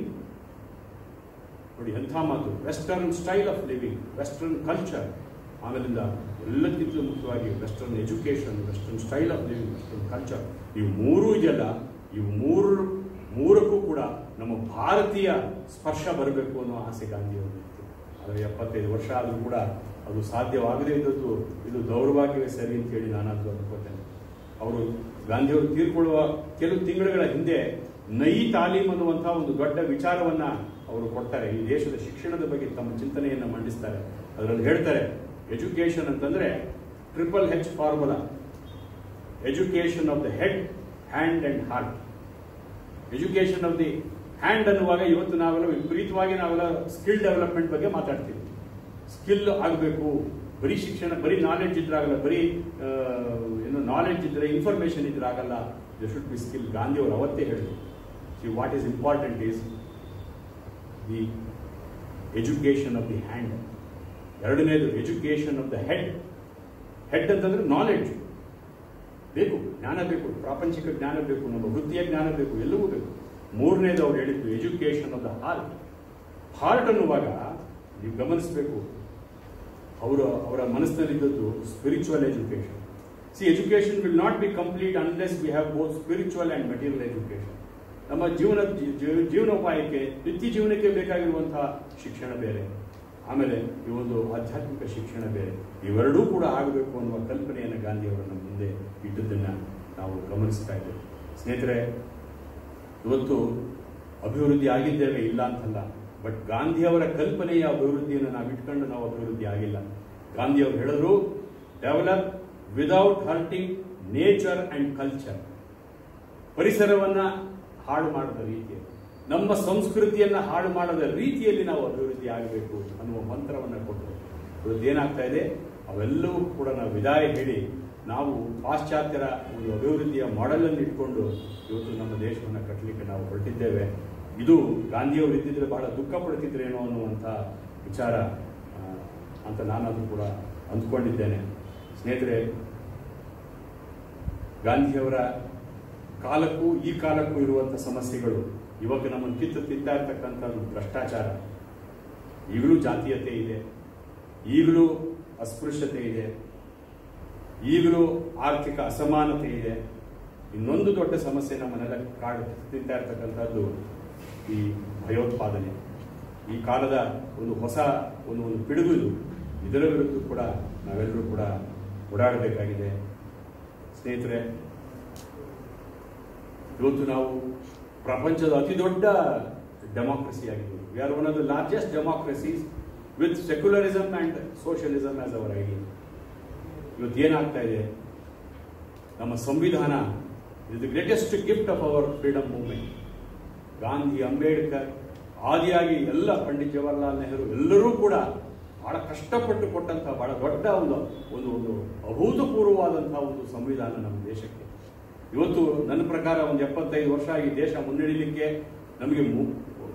ನೋಡಿ ಎಂಥ ಮಾತು western style of living western culture ಆಮೇಲಿಂದ ಎಲ್ಲಕ್ಕಿಂತಲೂ ಮುಖ್ಯವಾಗಿ western education western style of living western culture ಇವು ಮೂರೂ ಇದೆಯಲ್ಲ ಇವು ಮೂರು ಮೂರಕ್ಕೂ ಕೂಡ ನಮ್ಮ ಭಾರತೀಯ ಸ್ಪರ್ಶ ಬರಬೇಕು ಅನ್ನೋ ಆಸೆ ಗಾಂಧಿಯವರಿತ್ತು ಆದರೆ ಎಪ್ಪತ್ತೈದು ವರ್ಷ ಆದರೂ ಕೂಡ ಅದು ಸಾಧ್ಯವಾಗದೇ ಇದ್ದದ್ದು ಇದು ದೌರ್ಭಾಗ್ಯವೇ ಸರಿ ಅಂತ ಹೇಳಿ ನಾನಾದರೂ ಅಂದ್ಕೋತೇನೆ ಅವರು ಗಾಂಧಿಯವರು ತೀರ್ಕೊಳ್ಳುವ ಕೆಲವು ತಿಂಗಳುಗಳ ಹಿಂದೆ ನೈ ತಾಲೀಮ್ ಅನ್ನುವಂಥ ಒಂದು ದೊಡ್ಡ ವಿಚಾರವನ್ನ ಅವರು ಕೊಡ್ತಾರೆ ಈ ದೇಶದ ಶಿಕ್ಷಣದ ಬಗ್ಗೆ ತಮ್ಮ ಚಿಂತನೆಯನ್ನು ಮಂಡಿಸ್ತಾರೆ ಅದರಲ್ಲಿ ಹೇಳ್ತಾರೆ ಎಜುಕೇಶನ್ ಅಂತಂದ್ರೆ triple H formula education of the head hand and heart education of the hand ಅನ್ನುವಾಗ ಇವತ್ತು ನಾವೆಲ್ಲ ವಿಪರೀತವಾಗಿ ನಾವೆಲ್ಲ ಸ್ಕಿಲ್ ಡೆವಲಪ್ಮೆಂಟ್ ಬಗ್ಗೆ ಮಾತಾಡ್ತೀವಿ ಸ್ಕಿಲ್ ಆಗಬೇಕು ಬರೀ ಶಿಕ್ಷಣ ಬರೀ ನಾಲೆಡ್ಜ್ ಇದ್ರೆ ಆಗಲ್ಲ ಬರೀ ಆ, ಏನು ನಾಲೆಡ್ಜ್ ಇದ್ರೆ ಇನ್ಫಾರ್ಮೇಶನ್ ಇದ್ರೆ ಆಗಲ್ಲ they should be skill Gandhi ಅವರು ಅವತ್ತೇ ಹೇಳಿದ್ರು see what is important is the education of the hand ಎರಡನೇದು education of the head head ಅಂತಂದ್ರೆ ನಾಲೆಡ್ಜ್ ಬೇಕು ಜ್ಞಾನ ಬೇಕು ಪ್ರಾಪಂಚಿಕ ಜ್ಞಾನ ಬೇಕು ನಮ್ಮ ವೃತ್ತಿಯ ಜ್ಞಾನ ಬೇಕು ಎಲ್ಲವೂ ಬೇಕು ಮೂರನೇದು ಅವ್ರು ಹೇಳಿದ್ದು education of the heart heart ಅನ್ನುವಾಗ ನೀವು ಗಮನಿಸಬೇಕು ಅವರ ಅವರ ಮನಸ್ಸಿನಲ್ಲಿದ್ದದ್ದು spiritual education see education will not be complete unless we have both spiritual and material education ನಮ್ಮ ಜೀವನ ಜೀ- ಜೀವ- ಜೀವನೋಪಾಯಕ್ಕೆ ನಿತ್ಯ ಜೀವನಕ್ಕೆ ಬೇಕಾಗಿರುವಂತಹ ಶಿಕ್ಷಣ ಬೇರೆ ಆಮೇಲೆ ಈ ಒಂದು ಆಧ್ಯಾತ್ಮಿಕ ಶಿಕ್ಷಣ ಬೇರೆ ಇವೆರಡೂ ಕೂಡ ಆಗಬೇಕು ಅನ್ನುವ ಕಲ್ಪನೆಯನ್ನು ಗಾಂಧಿಯವರು ನಮ್ಮ ಮುಂದೆ ಇಟ್ಟದ್ದನ್ನು ನಾವು ಗಮನಿಸ್ತಾ ಇದ್ದೇವೆ ಸ್ನೇಹಿತರೆ ಇವತ್ತು ಅಭಿವೃದ್ಧಿ ಆಗಿದ್ದೇವೆ ಇಲ್ಲ ಅಂತಲ್ಲ ಬಟ್ ಗಾಂಧಿಯವರ ಕಲ್ಪನೆಯ ಅಭಿವೃದ್ಧಿಯನ್ನು ನಾವು ಇಟ್ಕೊಂಡು ನಾವು ಅಭಿವೃದ್ಧಿ ಆಗಿಲ್ಲ ಗಾಂಧಿಯವರು ಹೇಳಿದ್ರು develop without hurting nature and culture ಪರಿಸರವನ್ನ ಹಾಳು ಮಾಡದ ರೀತಿಯಲ್ಲಿ ನಮ್ಮ ಸಂಸ್ಕೃತಿಯನ್ನ ಹಾಳು ಮಾಡದ ರೀತಿಯಲ್ಲಿ ನಾವು ಅಭಿವೃದ್ಧಿ ಆಗಬೇಕು ಅನ್ನುವ ಮಂತ್ರವನ್ನ ಕೊಟ್ಟರು ಇವತ್ತು ಏನಾಗ್ತಾ ಇದೆ ಅವೆಲ್ಲವೂ ಕೂಡ ನಾವು ವಿದಾಯ ಹೇಳಿ ನಾವು ಪಾಶ್ಚಾತ್ಯರ ಒಂದು ಅಭಿವೃದ್ಧಿಯ ಮಾಡೆಲ್ ಅನ್ನು ಇಟ್ಕೊಂಡು ಇವತ್ತು ನಮ್ಮ ದೇಶವನ್ನು ಕಟ್ಟಲಿಕ್ಕೆ ನಾವು ಹೊರಟಿದ್ದೇವೆ ಇದು ಗಾಂಧಿಯವರು ಇದ್ದಿದ್ರೆ ಬಹಳ ದುಃಖ ಪಡ್ತಿದ್ರೇನೋ ಅನ್ನುವಂಥ ವಿಚಾರ ಆ, ಅಂತ ನಾನಾದರೂ ಕೂಡ ಅಂದ್ಕೊಂಡಿದ್ದೇನೆ ಸ್ನೇಹಿತರೆ ಗಾಂಧಿಯವರ ಕಾಲಕ್ಕೂ ಈ ಕಾಲಕ್ಕೂ ಇರುವಂಥ ಸಮಸ್ಯೆಗಳು ಇವಾಗ ನಮ್ಮನ್ನು ಕಿತ್ತು ತಿಂತಾ ಇರ್ತಕ್ಕಂಥದ್ದು ಭ್ರಷ್ಟಾಚಾರ ಈಗಲೂ ಜಾತೀಯತೆ ಇದೆ ಈಗಲೂ ಅಸ್ಪೃಶ್ಯತೆ ಇದೆ ಈಗಲೂ ಆರ್ಥಿಕ ಅಸಮಾನತೆ ಇದೆ ಇನ್ನೊಂದು ದೊಡ್ಡ ಸಮಸ್ಯೆ ನಮ್ಮನ್ನೆಲ್ಲ ಕಾಡು ತಿಂತಾ ಇರ್ತಕ್ಕಂಥದ್ದು ಈ ಭಯೋತ್ಪಾದನೆ ಈ ಕಾಲದ ಒಂದು ಹೊಸ ಒಂದು ಒಂದು ಪಿಡುಗು ಇದು ಇದರ ವಿರುದ್ಧ ಕೂಡ ನಾವೆಲ್ಲರೂ ಕೂಡ ಓಡಾಡಬೇಕಾಗಿದೆ ಸ್ನೇಹಿತರೆ ಇವತ್ತು ನಾವು ಪ್ರಪಂಚದ ಅತಿ ದೊಡ್ಡ ಡೆಮಾಕ್ರಸಿ ಆಗಿದ್ದೀವಿ we are one of the largest democracies with secularism and socialism as our idea ಇವತ್ತು ಏನಾಗ್ತಾ ಇದೆ ನಮ್ಮ ಸಂವಿಧಾನ is the greatest gift of our freedom movement Gandhi Ambedkar ಆದಿಯಾಗಿ ಎಲ್ಲ ಪಂಡಿತ್ ಜವಾಹರ್ಲಾಲ್ ನೆಹರು ಎಲ್ಲರೂ ಕೂಡ ಬಹಳ ಕಷ್ಟಪಟ್ಟು ಕೊಟ್ಟಂತಹ ಬಹಳ ದೊಡ್ಡ ಒಂದು ಒಂದು ಒಂದು ಅಭೂತಪೂರ್ವವಾದಂತಹ ಒಂದು ಸಂವಿಧಾನ ನಮ್ಮ ದೇಶಕ್ಕೆ ಇವತ್ತು ನನ್ನ ಪ್ರಕಾರ ಒಂದು ಎಪ್ಪತ್ತೈದು ವರ್ಷ ಈ ದೇಶ ಮುನ್ನಡೆಯಲಿಕ್ಕೆ ನಮಗೆ ಮೂ-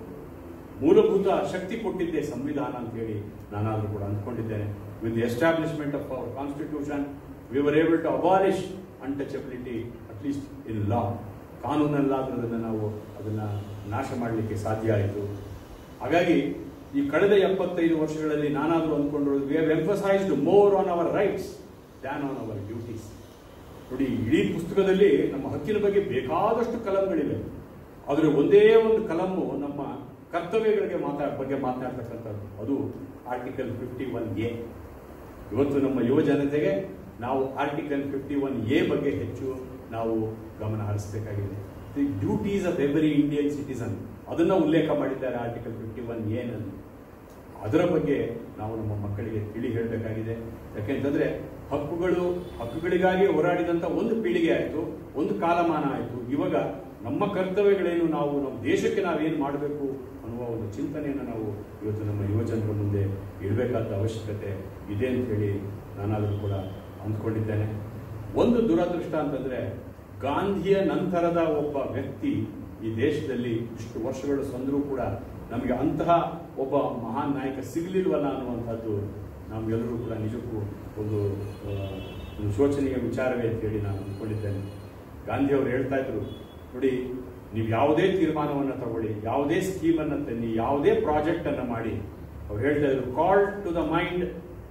ಮೂಲಭೂತ ಶಕ್ತಿ ಕೊಟ್ಟಿದ್ದೆ ಸಂವಿಧಾನ ಅಂತ ಹೇಳಿ ನಾನಾದರೂ ಕೂಡ ಅಂದ್ಕೊಂಡಿದ್ದೇನೆ with the establishment of our constitution we were able to abolish untouchability at least in law ಕಾನೂನಲ್ಲಾದ್ರೂ ಅದನ್ನು ನಾವು ಅದನ್ನು ನಾಶ ಮಾಡಲಿಕ್ಕೆ ಸಾಧ್ಯ ಆಯಿತು ಹಾಗಾಗಿ ಈ ಕಳೆದ ಎಪ್ಪತ್ತೈದು ವರ್ಷಗಳಲ್ಲಿ ನಾನಾದರೂ ಅಂದ್ಕೊಂಡಿರೋದು we have emphasised more on our rights than on our duties ನೋಡಿ ಇಡೀ ಪುಸ್ತಕದಲ್ಲಿ ನಮ್ಮ ಹಕ್ಕಿನ ಬಗ್ಗೆ ಬೇಕಾದಷ್ಟು ಕಲಂಗಳಿವೆ ಆದರೆ ಒಂದೇ ಒಂದು ಕಲಮು ನಮ್ಮ ಕರ್ತವ್ಯಗಳಿಗೆ ಮಾತಾ ಬಗ್ಗೆ ಮಾತನಾಡ್ತಕ್ಕಂಥದ್ದು ಅದು ಆರ್ಟಿಕಲ್ ಫಿಫ್ಟಿ ಒನ್ ಎ ಇವತ್ತು ನಮ್ಮ ಯುವ ಜನತೆಗೆ ನಾವು ಆರ್ಟಿಕಲ್ ಫಿಫ್ಟಿ ಒನ್ ಎ ಬಗ್ಗೆ ಹೆಚ್ಚು ನಾವು ಗಮನ ಹರಿಸಬೇಕಾಗಿದೆ the duties of every Indian citizen ಅದನ್ನ ಉಲ್ಲೇಖ ಮಾಡಿದ್ದಾರೆ ಆರ್ಟಿಕಲ್ ಫಿಫ್ಟಿ ಒನ್ ಎನಲ್ಲಿ ಅದರ ಬಗ್ಗೆ ನಾವು ನಮ್ಮ ಮಕ್ಕಳಿಗೆ ತಿಳಿ ಹೇಳಬೇಕಾಗಿದೆ ಯಾಕೆಂತಂದ್ರೆ ಹಕ್ಕುಗಳು ಹಕ್ಕುಗಳಿಗಾಗಿ ಹೋರಾಡಿದಂಥ ಒಂದು ಪೀಳಿಗೆ ಆಯಿತು ಒಂದು ಕಾಲಮಾನ ಆಯಿತು ಇವಾಗ ನಮ್ಮ ಕರ್ತವ್ಯಗಳೇನು ನಾವು ನಮ್ಮ ದೇಶಕ್ಕೆ ನಾವೇನು ಮಾಡಬೇಕು ಅನ್ನುವ ಒಂದು ಚಿಂತನೆಯನ್ನು ನಾವು ಇವತ್ತು ನಮ್ಮ ಯುವಜನರ ಮುಂದೆ ಇಡಬೇಕಾದ ಅವಶ್ಯಕತೆ ಇದೆ ಅಂತ ಹೇಳಿ ನಾನಾದರೂ ಕೂಡ ಅಂದ್ಕೊಂಡಿದ್ದೇನೆ ಒಂದು ದುರದೃಷ್ಟ ಅಂತಂದ್ರೆ ಗಾಂಧಿಯ ನಂತರದ ಒಬ್ಬ ವ್ಯಕ್ತಿ ಈ ದೇಶದಲ್ಲಿ ಇಷ್ಟು ವರ್ಷಗಳು ಸಂದರೂ ಕೂಡ ನಮಗೆ ಅಂತಹ ಒಬ್ಬ ಮಹಾನ್ ನಾಯಕ ಸಿಗಲಿಲ್ವಲ್ಲ ಅನ್ನುವಂಥದ್ದು ನಮಗೆಲ್ಲರೂ ಕೂಡ ನಿಜಕ್ಕೂ ಒಂದು ಆ, ಒಂದು ಶೋಚನೀಯ ವಿಚಾರವೇ ಅಂತ ಹೇಳಿ ನಾನು ಅಂದ್ಕೊಂಡಿದ್ದೇನೆ ಗಾಂಧಿಯವರು ಹೇಳ್ತಾ ಇದ್ರು ನೋಡಿ ನೀವು ಯಾವುದೇ ತೀರ್ಮಾನವನ್ನು ತಗೊಳ್ಳಿ ಯಾವುದೇ ಸ್ಕೀಮನ್ನು ತನ್ನಿ ಯಾವುದೇ ಪ್ರಾಜೆಕ್ಟ್ ಅನ್ನು ಮಾಡಿ ಅವ್ರು ಹೇಳ್ತಾ ಇದ್ರು call to the mind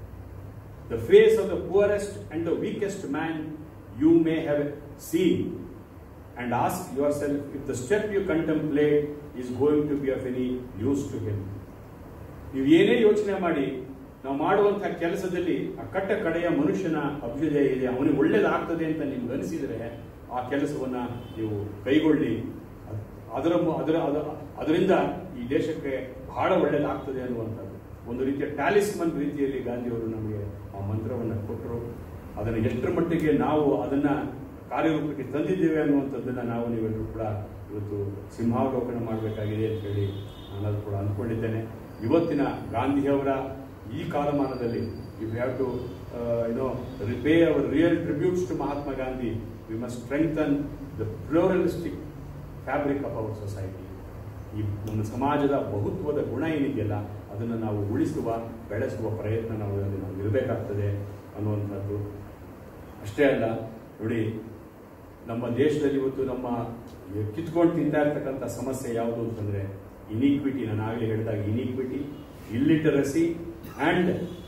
the face of the poorest and the weakest man you may have seen and ask yourself if the step you contemplate is going to be of any use to him. ನೀವು ಏನೇ ಯೋಚನೆ ಮಾಡಿ ನಾವು ಮಾಡುವಂತಹ ಕೆಲಸದಲ್ಲಿ ಆ ಕಟ್ಟ ಕಡೆಯ ಮನುಷ್ಯನ ಅಭ್ಯುದಯ ಇದೆ ಅವನಿಗೆ ಒಳ್ಳೇದಾಗ್ತದೆ ಅಂತ ನಿಮ್ಗೆ ಅನಿಸಿದರೆ ಆ ಕೆಲಸವನ್ನ ನೀವು ಕೈಗೊಳ್ಳಿ ಅದ್- ಅದರ ಮು- ಅದರ ಅದ- ಅದರಿಂದ ಈ ದೇಶಕ್ಕೆ ಬಹಳ ಒಳ್ಳೇದಾಗ್ತದೆ ಅನ್ನುವಂಥದ್ದು ಒಂದು ರೀತಿಯ ಟ್ಯಾಲಿಸ್ಮನ್ ರೀತಿಯಲ್ಲಿ ಗಾಂಧಿಯವರು ನಮಗೆ ಆ ಮಂತ್ರವನ್ನು ಕೊಟ್ಟರು ಅದನ್ನು ಎಷ್ಟರ ಮಟ್ಟಿಗೆ ನಾವು ಅದನ್ನ ಕಾರ್ಯರೂಪಕ್ಕೆ ತಂದಿದ್ದೇವೆ ಅನ್ನುವಂಥದ್ದನ್ನ ನಾವು ನೀವೆಲ್ಲರೂ ಕೂಡ ಇವತ್ತು ಸಿಂಹಾವಲೋಕನ ಮಾಡಬೇಕಾಗಿದೆ ಅಂತ ಹೇಳಿ ನಾನು ಅದು ಕೂಡ ಅಂದ್ಕೊಂಡಿದ್ದೇನೆ ಇವತ್ತಿನ ಗಾಂಧಿಯವರ ಈ ಕಾಲಮಾನದಲ್ಲಿ you have to you know repay our real tributes to Mahatma Gandhi we must strengthen the pluralistic fabric of our society ಈ ನಮ್ಮ ಸಮಾಜದ ಬಹುತ್ವದ ಗುಣ ಏನಿದೆಯಲ್ಲ ಅದನ್ನು ನಾವು ಉಳಿಸುವ ಬೆಳೆಸುವ ಪ್ರಯತ್ನ ನಾವು ಅದರಲ್ಲಿ ನಾವು ಇರಬೇಕಾಗ್ತದೆ ಅನ್ನುವಂಥದ್ದು ಅಷ್ಟೇ ಅಲ್ಲ ನೋಡಿ ನಮ್ಮ ದೇಶದಲ್ಲಿ ಇವತ್ತು ನಮ್ಮ ಕಿತ್ಕೊಂಡು ತಿಂತಾ ಇರ್ತಕ್ಕಂಥ ಸಮಸ್ಯೆ ಯಾವುದು ಅಂತಂದ್ರೆ ಇನಿಕ್ವಿಟಿ ನಾನು ಆಗಲೇ ಹೇಳಿದಾಗ inequity illiteracy and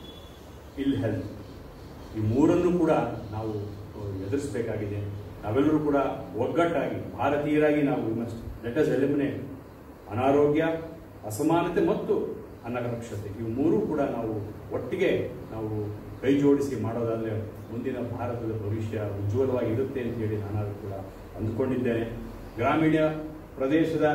ill health ಈ ಮೂರನ್ನು ಕೂಡ ನಾವು ಎದುರಿಸಬೇಕಾಗಿದೆ ನಾವೆಲ್ಲರೂ ಕೂಡ ಒಗ್ಗಟ್ಟಾಗಿ ಭಾರತೀಯರಾಗಿ ನಾವು ಮಸ್ಟ್ ಲೆಟ್ ಅಸ್ ಎಲಿಮಿನೇಟ್ ಅನಾರೋಗ್ಯ ಅಸಮಾನತೆ ಮತ್ತು ಅನಕ್ಷತೆ ಇವು ಮೂರೂ ಕೂಡ ನಾವು ಒಟ್ಟಿಗೆ ನಾವು ಕೈ ಜೋಡಿಸಿ ಮಾಡೋದಾದ್ರೆ ಮುಂದಿನ ಭಾರತದ ಭವಿಷ್ಯ ಉಜ್ವಲವಾಗಿ ಇರುತ್ತೆ ಅಂತ ಹೇಳಿ ನಾನು ಕೂಡ ಅಂದ್ಕೊಂಡಿದ್ದೇನೆ ಗ್ರಾಮೀಣ ಪ್ರದೇಶದ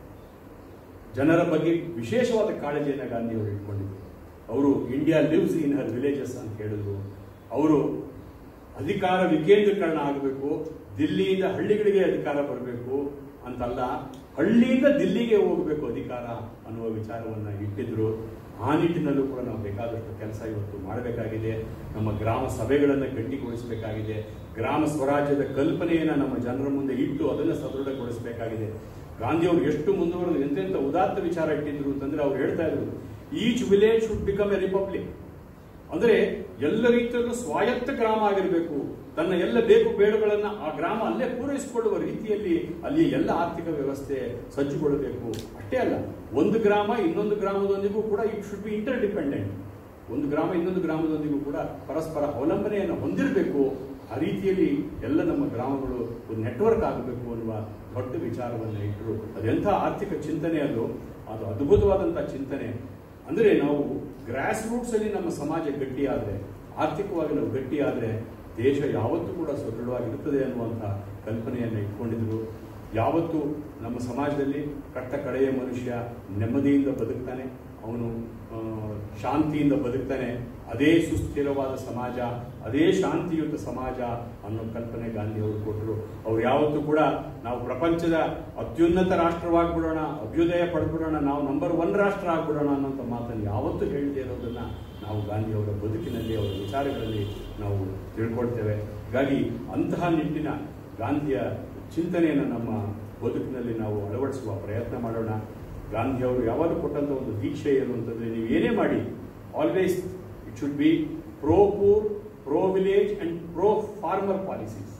ಜನರ ಬಗ್ಗೆ ವಿಶೇಷವಾದ ಕಾಳಜಿಯನ್ನು ಗಾಂಧಿಯವರು ಇಟ್ಕೊಂಡಿದ್ರು ಅವರು India lives in her villages ಅಂತ ಹೇಳಿದ್ರು ಅವರು ಅಧಿಕಾರ ವಿಕೇಂದ್ರೀಕರಣ ಆಗಬೇಕು ದಿಲ್ಲಿಯಿಂದ ಹಳ್ಳಿಗಳಿಗೆ ಅಧಿಕಾರ ಬರಬೇಕು ಅಂತಲ್ಲ ಹಳ್ಳಿಯಿಂದ ದಿಲ್ಲಿಗೆ ಹೋಗಬೇಕು ಅಧಿಕಾರ ಅನ್ನುವ ವಿಚಾರವನ್ನ ಇಟ್ಟಿದ್ರು ಆ ನಿಟ್ಟಿನಲ್ಲೂ ಕೂಡ ನಾವು ಬೇಕಾದಷ್ಟು ಕೆಲಸ ಇವತ್ತು ಮಾಡಬೇಕಾಗಿದೆ ನಮ್ಮ ಗ್ರಾಮ ಸಭೆಗಳನ್ನು ಗಟ್ಟಿಗೊಳಿಸಬೇಕಾಗಿದೆ ಗ್ರಾಮ ಸ್ವರಾಜ್ಯದ ಕಲ್ಪನೆಯನ್ನು ನಮ್ಮ ಜನರ ಮುಂದೆ ಇಟ್ಟು ಅದನ್ನು ಸದೃಢಗೊಳಿಸಬೇಕಾಗಿದೆ ಗಾಂಧಿಯವರು ಎಷ್ಟು ಮುಂದುವರೆದು ಎಂತೆಂಥ ಉದಾತ್ತ ವಿಚಾರ ಇಟ್ಟಿದ್ರು ಅಂತಂದ್ರೆ ಅವ್ರು ಹೇಳ್ತಾ ಇದ್ರು each village should become a republic ಅಂದ್ರೆ ಎಲ್ಲ ರೀತಿಯಲ್ಲೂ ಸ್ವಾಯತ್ತ ಗ್ರಾಮ ಆಗಿರಬೇಕು ತನ್ನ ಎಲ್ಲ ಬೇಕು ಬೇಡುಗಳನ್ನ ಆ ಗ್ರಾಮ ಅಲ್ಲೇ ಪೂರೈಸಿಕೊಳ್ಳುವ ರೀತಿಯಲ್ಲಿ ಅಲ್ಲಿ ಎಲ್ಲ ಆರ್ಥಿಕ ವ್ಯವಸ್ಥೆ ಸಜ್ಜುಗೊಳ್ಳಬೇಕು ಅಷ್ಟೇ ಅಲ್ಲ ಒಂದು ಗ್ರಾಮ ಇನ್ನೊಂದು ಗ್ರಾಮದೊಂದಿಗೂ ಕೂಡ it should be interdependent ಒಂದು ಗ್ರಾಮ ಇನ್ನೊಂದು ಗ್ರಾಮದೊಂದಿಗೂ ಕೂಡ ಪರಸ್ಪರ ಅವಲಂಬನೆಯನ್ನು ಹೊಂದಿರಬೇಕು ಆ ರೀತಿಯಲ್ಲಿ ಎಲ್ಲ ನಮ್ಮ ಗ್ರಾಮಗಳು ಒಂದು ನೆಟ್ವರ್ಕ್ ಆಗಬೇಕು ಅನ್ನುವ ದೊಡ್ಡ ವಿಚಾರವನ್ನು ಇಟ್ಟರು ಅದೆಂಥ ಆರ್ಥಿಕ ಚಿಂತನೆ ಅದು ಅದು ಅದ್ಭುತವಾದಂಥ ಚಿಂತನೆ ಅಂದರೆ ನಾವು ಗ್ರಾಸ್ ರೂಟ್ಸ್ ಅಲ್ಲಿ ನಮ್ಮ ಸಮಾಜ ಗಟ್ಟಿಯಾದರೆ ಆರ್ಥಿಕವಾಗಿ ನಾವು ಗಟ್ಟಿಯಾದರೆ ದೇಶ ಯಾವತ್ತೂ ಕೂಡ ಸದೃಢವಾಗಿರುತ್ತದೆ ಅನ್ನುವಂಥ ಕಲ್ಪನೆಯನ್ನು ಇಟ್ಕೊಂಡಿದ್ರು ಯಾವತ್ತು ನಮ್ಮ ಸಮಾಜದಲ್ಲಿ ಕಟ್ಟ ಕಡೆಯ ಮನುಷ್ಯ ನೆಮ್ಮದಿಯಿಂದ ಬದುಕ್ತಾನೆ ಅವನು ಆ, ಶಾಂತಿಯಿಂದ ಬದುಕ್ತಾನೆ ಅದೇ ಸುಸ್ಥಿರವಾದ ಸಮಾಜ ಅದೇ ಶಾಂತಿಯುತ ಸಮಾಜ ಅನ್ನೋ ಕಲ್ಪನೆ ಗಾಂಧಿ ಅವರು ಕೊಟ್ಟರು ಅವ್ರು ಯಾವತ್ತೂ ಕೂಡ ನಾವು ಪ್ರಪಂಚದ ಅತ್ಯುನ್ನತ ರಾಷ್ಟ್ರವಾಗ್ಬಿಡೋಣ ಅಭ್ಯುದಯ ಪಡ್ಬಿಡೋಣ ನಾವು ನಂಬರ್ ಒನ್ ರಾಷ್ಟ್ರ ಆಗ್ಬಿಡೋಣ ಅನ್ನೋಂಥ ಮಾತನ್ನು ಯಾವತ್ತೂ ಹೇಳದೇ ಇರೋದನ್ನ ನಾವು ಗಾಂಧಿ ಅವರ ಬದುಕಿನಲ್ಲಿ ಅವರ ವಿಚಾರಗಳಲ್ಲಿ ನಾವು ತಿಳ್ಕೊಳ್ತೇವೆ ಹಾಗಾಗಿ ಅಂತಹ ನಿಟ್ಟಿನ ಗಾಂಧಿಯ ಚಿಂತನೆಯನ್ನು ನಮ್ಮ ಬದುಕಿನಲ್ಲಿ ನಾವು ಅಳವಡಿಸುವ ಪ್ರಯತ್ನ ಮಾಡೋಣ ಗಾಂಧಿ ಅವರು ಯಾವಾಗಲೂ ಕೊಟ್ಟಂತ ಒಂದು ದೀಕ್ಷೆ ಏನು ಅಂತಂದ್ರೆ ನೀವು ಏನೇ ಮಾಡಿ always it should be pro poor pro village and pro farmer policies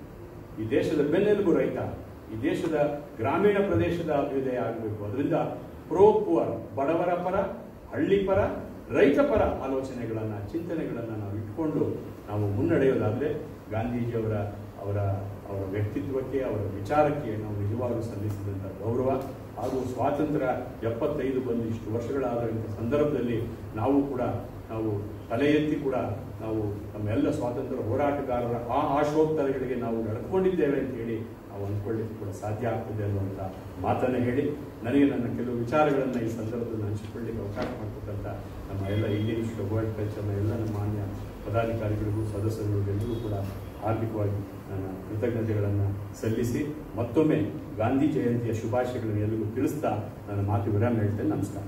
ಈ ದೇಶದ ಬೆನ್ನೆಲುಬು ರೈತ ಈ ದೇಶದ ಗ್ರಾಮೀಣ ಪ್ರದೇಶದ ಅಭ್ಯುದಯ ಆಗಬೇಕು ಅದರಿಂದ ಪ್ರೋ ಪುವರ್ ಬಡವರ ಪರ ಹಳ್ಳಿ ಪರ ರೈತ ಪರ ಆಲೋಚನೆಗಳನ್ನ ಚಿಂತನೆಗಳನ್ನ ನಾವು ಇಟ್ಕೊಂಡು ನಾವು ಮುನ್ನಡೆಯೋದಾದ್ರೆ ಗಾಂಧೀಜಿಯವರ ಅವರ ಅವರ ವ್ಯಕ್ತಿತ್ವಕ್ಕೆ ಅವರ ವಿಚಾರಕ್ಕೆ ನಾವು ನಿಜವಾಗ್ಲೂ ಸಲ್ಲಿಸಿದಂಥ ಗೌರವ ಹಾಗೂ ಸ್ವಾತಂತ್ರ್ಯ ಎಪ್ಪತ್ತೈದು ಬಂದು ಇಷ್ಟು ವರ್ಷಗಳಾದಂಥ ಸಂದರ್ಭದಲ್ಲಿ ನಾವು ಕೂಡ ನಾವು ತಲೆ ಎತ್ತಿ ಕೂಡ ನಾವು ನಮ್ಮೆಲ್ಲ ಸ್ವಾತಂತ್ರ್ಯ ಹೋರಾಟಗಾರರ ಆ ಆಶೋತ್ತರಗಳಿಗೆ ನಾವು ನಡ್ಕೊಂಡಿದ್ದೇವೆ ಅಂತ ಹೇಳಿ ನಾವು ಅಂದ್ಕೊಳ್ಳಿಕ್ಕೆ ಕೂಡ ಸಾಧ್ಯ ಆಗ್ತದೆ ಅನ್ನುವಂಥ ಮಾತನ್ನು ಹೇಳಿ ನನಗೆ ನನ್ನ ಕೆಲವು ವಿಚಾರಗಳನ್ನು ಈ ಸಂದರ್ಭದಲ್ಲಿ ಹಂಚಿಕೊಳ್ಳಿಕ್ಕೆ ಅವಕಾಶ ಮಾಡಿಕೊಟ್ಟಂಥ ನಮ್ಮ ಎಲ್ಲ ಇಂಡಿಯನ್ ಇನ್ಸ್ಟಿಟ್ಯೂಟ್ ಆಫ್ ವರ್ಲ್ಡ್ ಕಲ್ಚರ್ನ ಎಲ್ಲ ನಮ್ಮ ಮಾನ್ಯ ಪದಾಧಿಕಾರಿಗಳಿಗೂ ಸದಸ್ಯರಿಗೂ ಎಲ್ಲರಿಗೂ ಕೂಡ ಹಾರ್ದಿಕವಾಗಿ ನನ್ನ ಕೃತಜ್ಞತೆಗಳನ್ನು ಸಲ್ಲಿಸಿ ಮತ್ತೊಮ್ಮೆ ಗಾಂಧಿ ಜಯಂತಿಯ ಶುಭಾಶಯಗಳನ್ನು ಎಲ್ಲರಿಗೂ ತಿಳಿಸ್ತಾ ನನ್ನ ಮಾತು ವಿರಾಮ ಹೇಳ್ತೇನೆ ನಮಸ್ಕಾರ